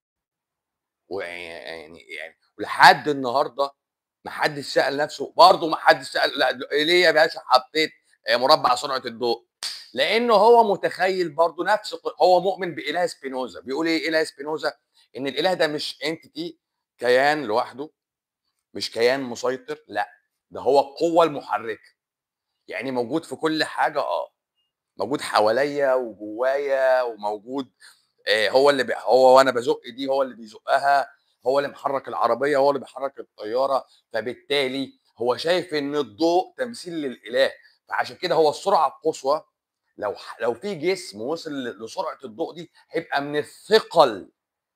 ويعني يعني ولحد النهارده ما حدش سأل نفسه برضه ما حدش سأل لأ ليه يا باشا حطيت آآ مربع سرعة الضوء؟ لإنه هو متخيل برضه نفس ق هو مؤمن بإله سبينوزا، بيقول إيه إله سبينوزا؟ إن الإله ده مش entity كيان لوحده، مش كيان مسيطر، لأ، ده هو القوة المحركة. يعني موجود في كل حاجة آه، موجود حواليّا وجوايا وموجود آآ هو اللي ب هو وأنا بازُق دي هو اللي بيزُقّها، هو اللي محرّك العربية، هو اللي بيحرّك الطيارة، فبالتالي هو شايف إن الضوء تمثيل للإله، فعشان كده هو السرعه القصوى لو ح- لو في جسم وصل ل- لسرعه الضوء دي هيبقى من الثقل اللي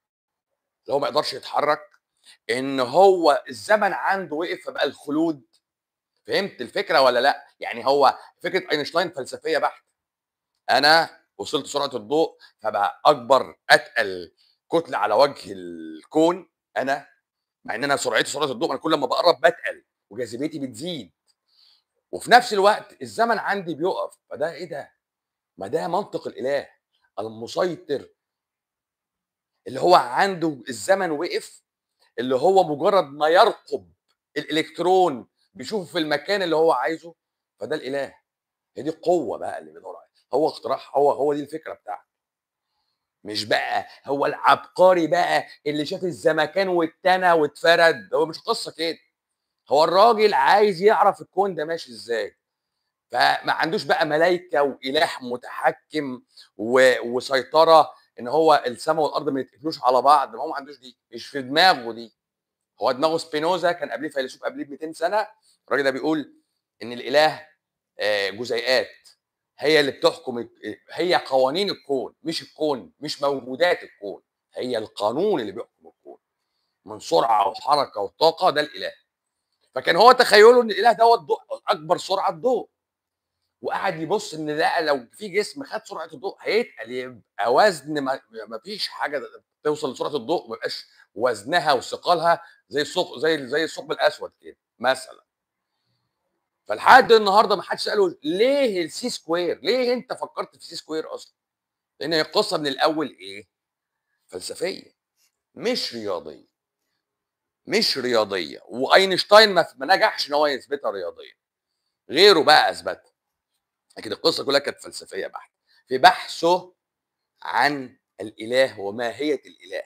هو ما يقدرش يتحرك ان هو الزمن عنده وقف فبقى الخلود فهمت الفكره ولا لا يعني هو فكره اينشتاين فلسفيه بحت انا وصلت سرعه الضوء فبقى اكبر اتقل كتله على وجه الكون انا مع ان انا سرعتي سرعه الضوء انا كل ما بقرب بتقل وجاذبيتي بتزيد وفي نفس الوقت الزمن عندي بيقف فده ايه ده ما ده منطق الاله المسيطر اللي هو عنده الزمن وقف اللي هو مجرد ما يرقب الالكترون بيشوفه في المكان اللي هو عايزه فده الاله هي دي القوه بقى اللي بيدور عليها هو اختراع هو هو دي الفكره بتاعته مش بقى هو العبقري بقى اللي شاف الزمكان واتنى واتفرد هو مش قصه كده هو الراجل عايز يعرف الكون ده ماشي ازاي فما عندوش بقى ملايكه واله متحكم و... وسيطره ان هو السماء والارض ما يتقفلوش على بعض ما هو ما عندوش دي مش في دماغه دي هو دماغه سبينوزا كان قبليه فيلسوف قبليه ب 200 سنه الراجل ده بيقول ان الاله آه، جزيئات هي اللي بتحكم ال- هي قوانين الكون مش الكون مش موجودات الكون هي القانون اللي بيحكم الكون من سرعه وحركه وطاقه ده الاله فكان هو تخيله ان الاله دوت ضوء اكبر سرعه ضوء وقعد يبص ان لا لو في جسم خد سرعه الضوء هيتقل يبقى وزن ما ما فيش حاجه توصل لسرعه الضوء ما يبقاش وزنها وثقلها زي الثقب زي زي الثقب الاسود كده مثلا فلحد النهارده ما حدش ساله ليه السي سكوير؟ ليه انت فكرت في سي سكوير اصلا؟ لان هي القصه من الاول ايه؟ فلسفيه مش رياضيه مش رياضيه واينشتاين ما ما نجحش ان هو يثبتها رياضيا غيره بقى اثبتها لكن القصه كلها كانت فلسفيه بحته في بحثه عن الاله وماهيه الاله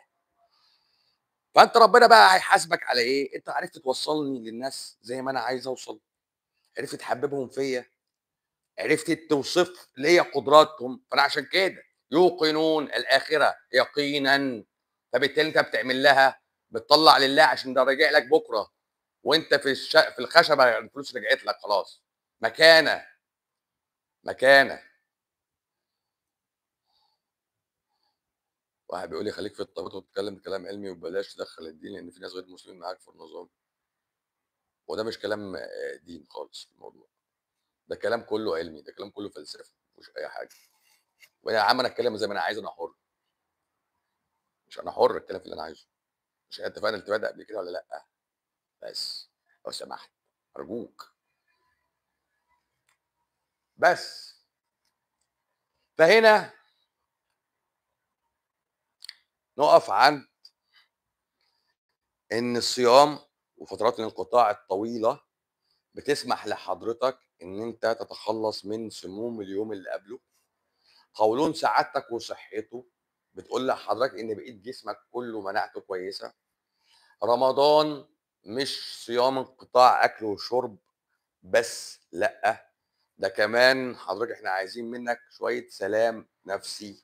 فانت ربنا بقى هيحاسبك على ايه انت عرفت توصلني للناس زي ما انا عايز اوصل عرفت تحببهم فيا عرفت توصف ليا قدراتهم فانا عشان كده يوقنون الاخره يقينا فبالتالي انت بتعمل لها بتطلع لله عشان ده راجع لك بكره وانت في الش... في الخشبه الفلوس رجعت لك خلاص مكانه مكانه واحد بيقول لي خليك في الطبيعه وتتكلم كلام علمي وبلاش تدخل الدين لان في ناس غير مسلمين معاك في النظام وده مش كلام آه، دين خالص في الموضوع ده كلام كله علمي ده كلام كله فلسفي مش اي حاجه ويا عم انا اتكلم زي ما انا عايز انا حر مش انا حر اتكلم في اللي انا عايزه مش إحنا اتفقنا الاتفاق ده قبل كده ولا لا بس لو سمحت ارجوك بس فهنا نقف عند ان الصيام وفترات الانقطاع الطويله بتسمح لحضرتك ان انت تتخلص من سموم اليوم اللي قبله قولون سعادتك وصحته بتقول لحضرتك ان بقيت جسمك كله مناعته كويسه رمضان مش صيام انقطاع اكل وشرب بس لا ده كمان حضرتك احنا عايزين منك شويه سلام نفسي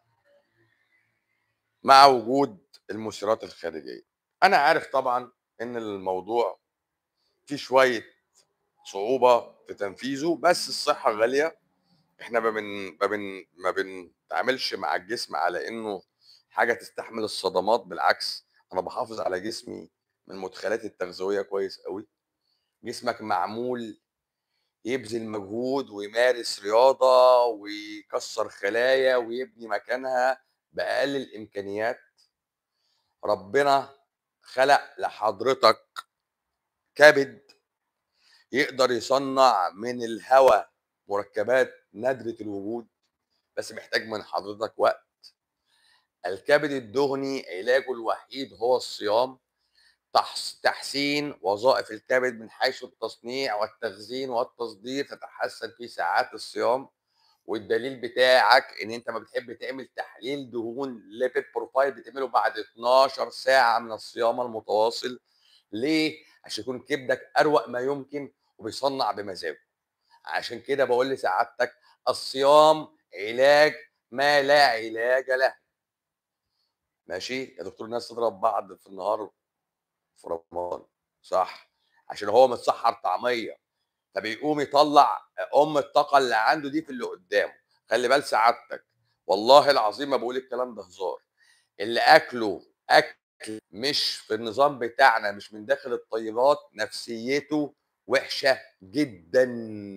مع وجود المثيرات الخارجيه انا عارف طبعا ان الموضوع فيه شويه صعوبه في تنفيذه بس الصحه غاليه احنا ما بن ما بن ما بنتعاملش مع الجسم على انه حاجه تستحمل الصدمات بالعكس انا بحافظ على جسمي من المدخلات التغذويه كويس قوي جسمك معمول يبذل مجهود ويمارس رياضه ويكسر خلايا ويبني مكانها باقل الامكانيات ربنا خلق لحضرتك كبد يقدر يصنع من الهواء مركبات نادرة الوجود بس محتاج من حضرتك وقت الكبد الدهني علاجه الوحيد هو الصيام تحس- تحسين وظائف الكبد من حيث التصنيع والتخزين والتصدير تتحسن في ساعات الصيام والدليل بتاعك ان انت ما بتحب تعمل تحليل دهون ليبيد بروفايل بتعمله بعد 12 ساعه من الصيام المتواصل ليه عشان يكون كبدك اروق ما يمكن وبيصنع بمزاجه عشان كده بقول لسعادتك الصيام علاج ما لا علاج له ماشي يا دكتور الناس تضرب بعض في النهار في رمضان صح عشان هو متسحر طعميه فبيقوم يطلع ام الطاقه اللي عنده دي في اللي قدامه خلي بال سعادتك والله العظيم ما بقول الكلام ده هزار اللي اكله اكل مش في النظام بتاعنا مش من داخل الطيبات نفسيته وحشه جدا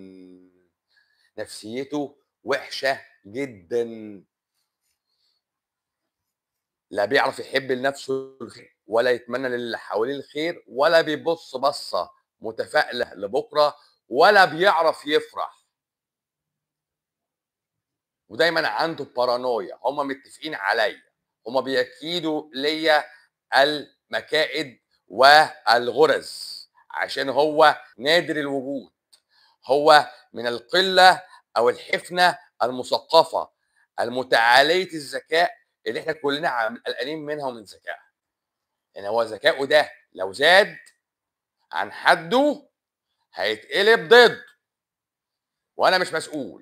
نفسيته وحشه جدا لا بيعرف يحب لنفسه الخير ولا يتمنى للي حواليه الخير ولا بيبص بصه متفائله لبكره ولا بيعرف يفرح ودايما عنده بارانويا هم متفقين عليا هم بيكيدوا ليا المكائد والغرز عشان هو نادر الوجود هو من القله او الحفنه المثقفه المتعاليه الذكاء اللي احنا كلنا عم- قلقانين منها ومن ذكائها يعني هو ذكائه ده لو زاد عن حده هيتقلب ضد وانا مش مسؤول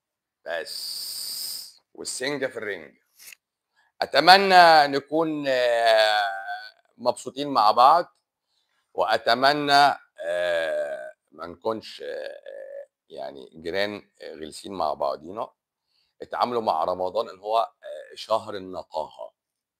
بس والسنجه في الرنج اتمنى نكون آه، مبسوطين مع بعض واتمنى آه، ما نكونش آه، يعني جيران آه، غلسين مع بعضينا اتعاملوا مع رمضان ان هو آه، شهر النقاهه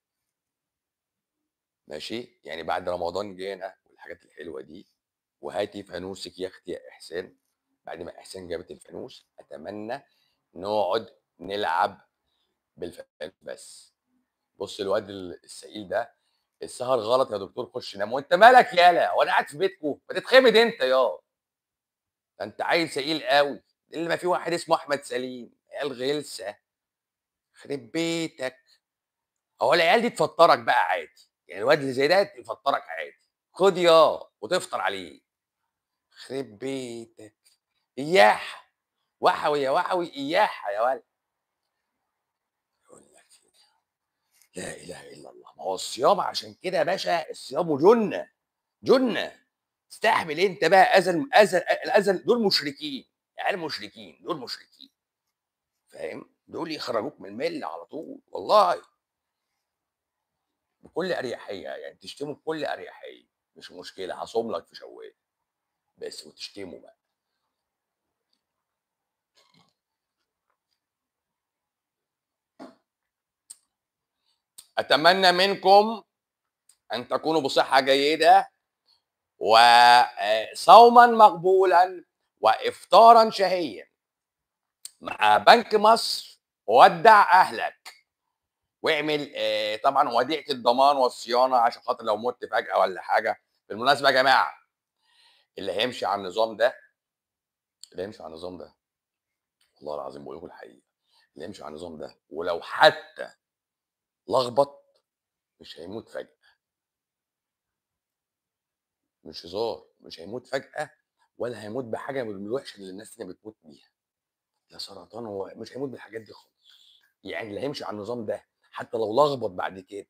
ماشي يعني بعد رمضان جينا والحاجات الحلوه دي وهاتي فانوسك يا اختي يا احسان بعد ما احسان جابت الفانوس اتمنى نقعد نلعب بالفانوس بس بص الواد السئيل ده السهر غلط يا دكتور خش نام وانت مالك يالا وانا قاعد في بيتكم ما تتخمد انت يا ده انت عيل سئيل قوي اللي ما في واحد اسمه احمد سليم عيال غلسه خرب بيتك هو العيال دي تفطرك بقى عادي يعني الواد اللي زي ده يفطرك عادي خد يا وتفطر عليه خرب بيتك اياح وحوي يا وحوي اياح يا ولد يقول لك إيه؟ لا اله الا الله ما هو الصيام عشان كده يا باشا الصيام جنه جنه استحمل انت بقى اذى اذى الاذى دول مشركين عيال مشركين دول مشركين فاهم دول يخرجوك من المله على طول والله بكل اريحيه يعني تشتموا بكل اريحيه مش مشكله هصوم لك في شوال بس وتشتموا بقى اتمنى منكم ان تكونوا بصحه جيده وصوما مقبولا وافطارا شهيا مع بنك مصر ودع اهلك واعمل آه، طبعا وديعه الضمان والصيانه عشان خاطر لو مت فجاه ولا حاجه بالمناسبه يا جماعه اللي هيمشي على النظام ده اللي هيمشي على النظام ده والله العظيم بقول لكم الحقيقه اللي هيمشي على النظام ده ولو حتى لخبط مش هيموت فجاه مش هزار مش هيموت فجاه ولا هيموت بحاجه من الوحشه اللي الناس التانيه بتموت بيها لا سرطان هو مش هيموت بالحاجات دي خالص يعني اللي هيمشي على النظام ده حتى لو لخبط بعد كده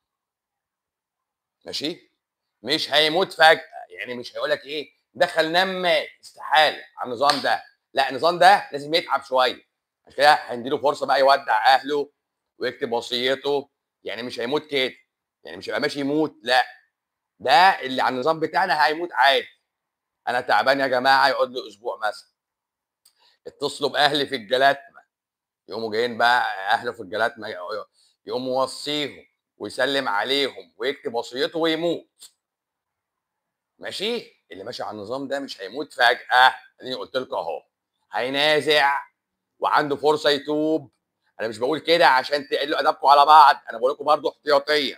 ماشي مش هيموت فجاه يعني مش هيقول لك ايه دخل نام مات استحاله على النظام ده لا النظام ده لازم يتعب شويه عشان كده هنديله فرصه بقى يودع اهله ويكتب وصيته يعني مش هيموت كده يعني مش هيبقى ماشي يموت لا ده اللي على النظام بتاعنا هيموت عادي انا تعبان يا جماعه يقعد له اسبوع مثلا اتصلوا باهلي في الجلاتمه يقوموا جايين بقى اهله في الجلاتمه يقوم موصيهم ويسلم عليهم ويكتب وصيته ويموت ماشي اللي ماشي على النظام ده مش هيموت فجاه اديني قلت لكم اهو هينازع وعنده فرصه يتوب انا مش بقول كده عشان تقلوا ادبكم على بعض انا بقول لكم برضه احتياطيه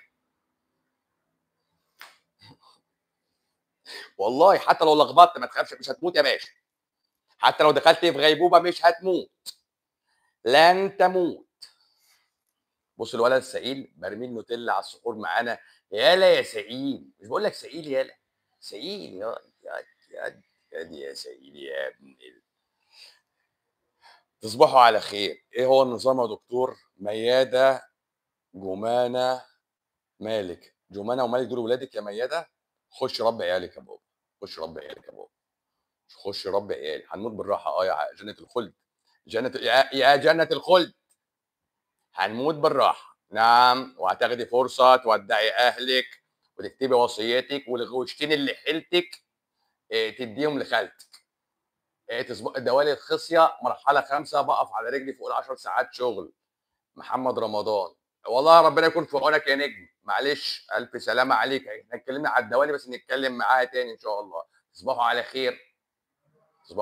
والله حتى لو لخبطت ما تخافش مش هتموت يا باشا حتى لو دخلت في غيبوبه مش هتموت لن تموت بص الولد السئيل مرمي النوتيلا على السحور معانا يالا يا سئيل مش بقول لك سئيل يالا سئيل يا يا يا يا دي يا سئيل يا ابن ال... تصبحوا على خير ايه هو النظام يا دكتور مياده جمانه مالك جمانه ومالك دول ولادك يا مياده خش رب عيالك يا بابا خش رب عيالك يا بابا خش رب عيالي هنموت بالراحه اه يا جنه الخلد جنه يا, يا جنه الخلد هنموت بالراحه نعم وهتاخدي فرصه تودعي اهلك وتكتبي وصيتك والغوشتين اللي حيلتك إيه، تديهم لخالتك آآ تصب دوالي الخصية مرحلة خامسة باقف على رجلي فوق ال10 ساعات شغل، محمد رمضان. والله ربنا يكون في عونك يا نجم، معلش ألف سلامة عليك، إحنا اتكلمنا على الدوالي بس نتكلم معاها تاني إن شاء الله، تصبحوا على خير.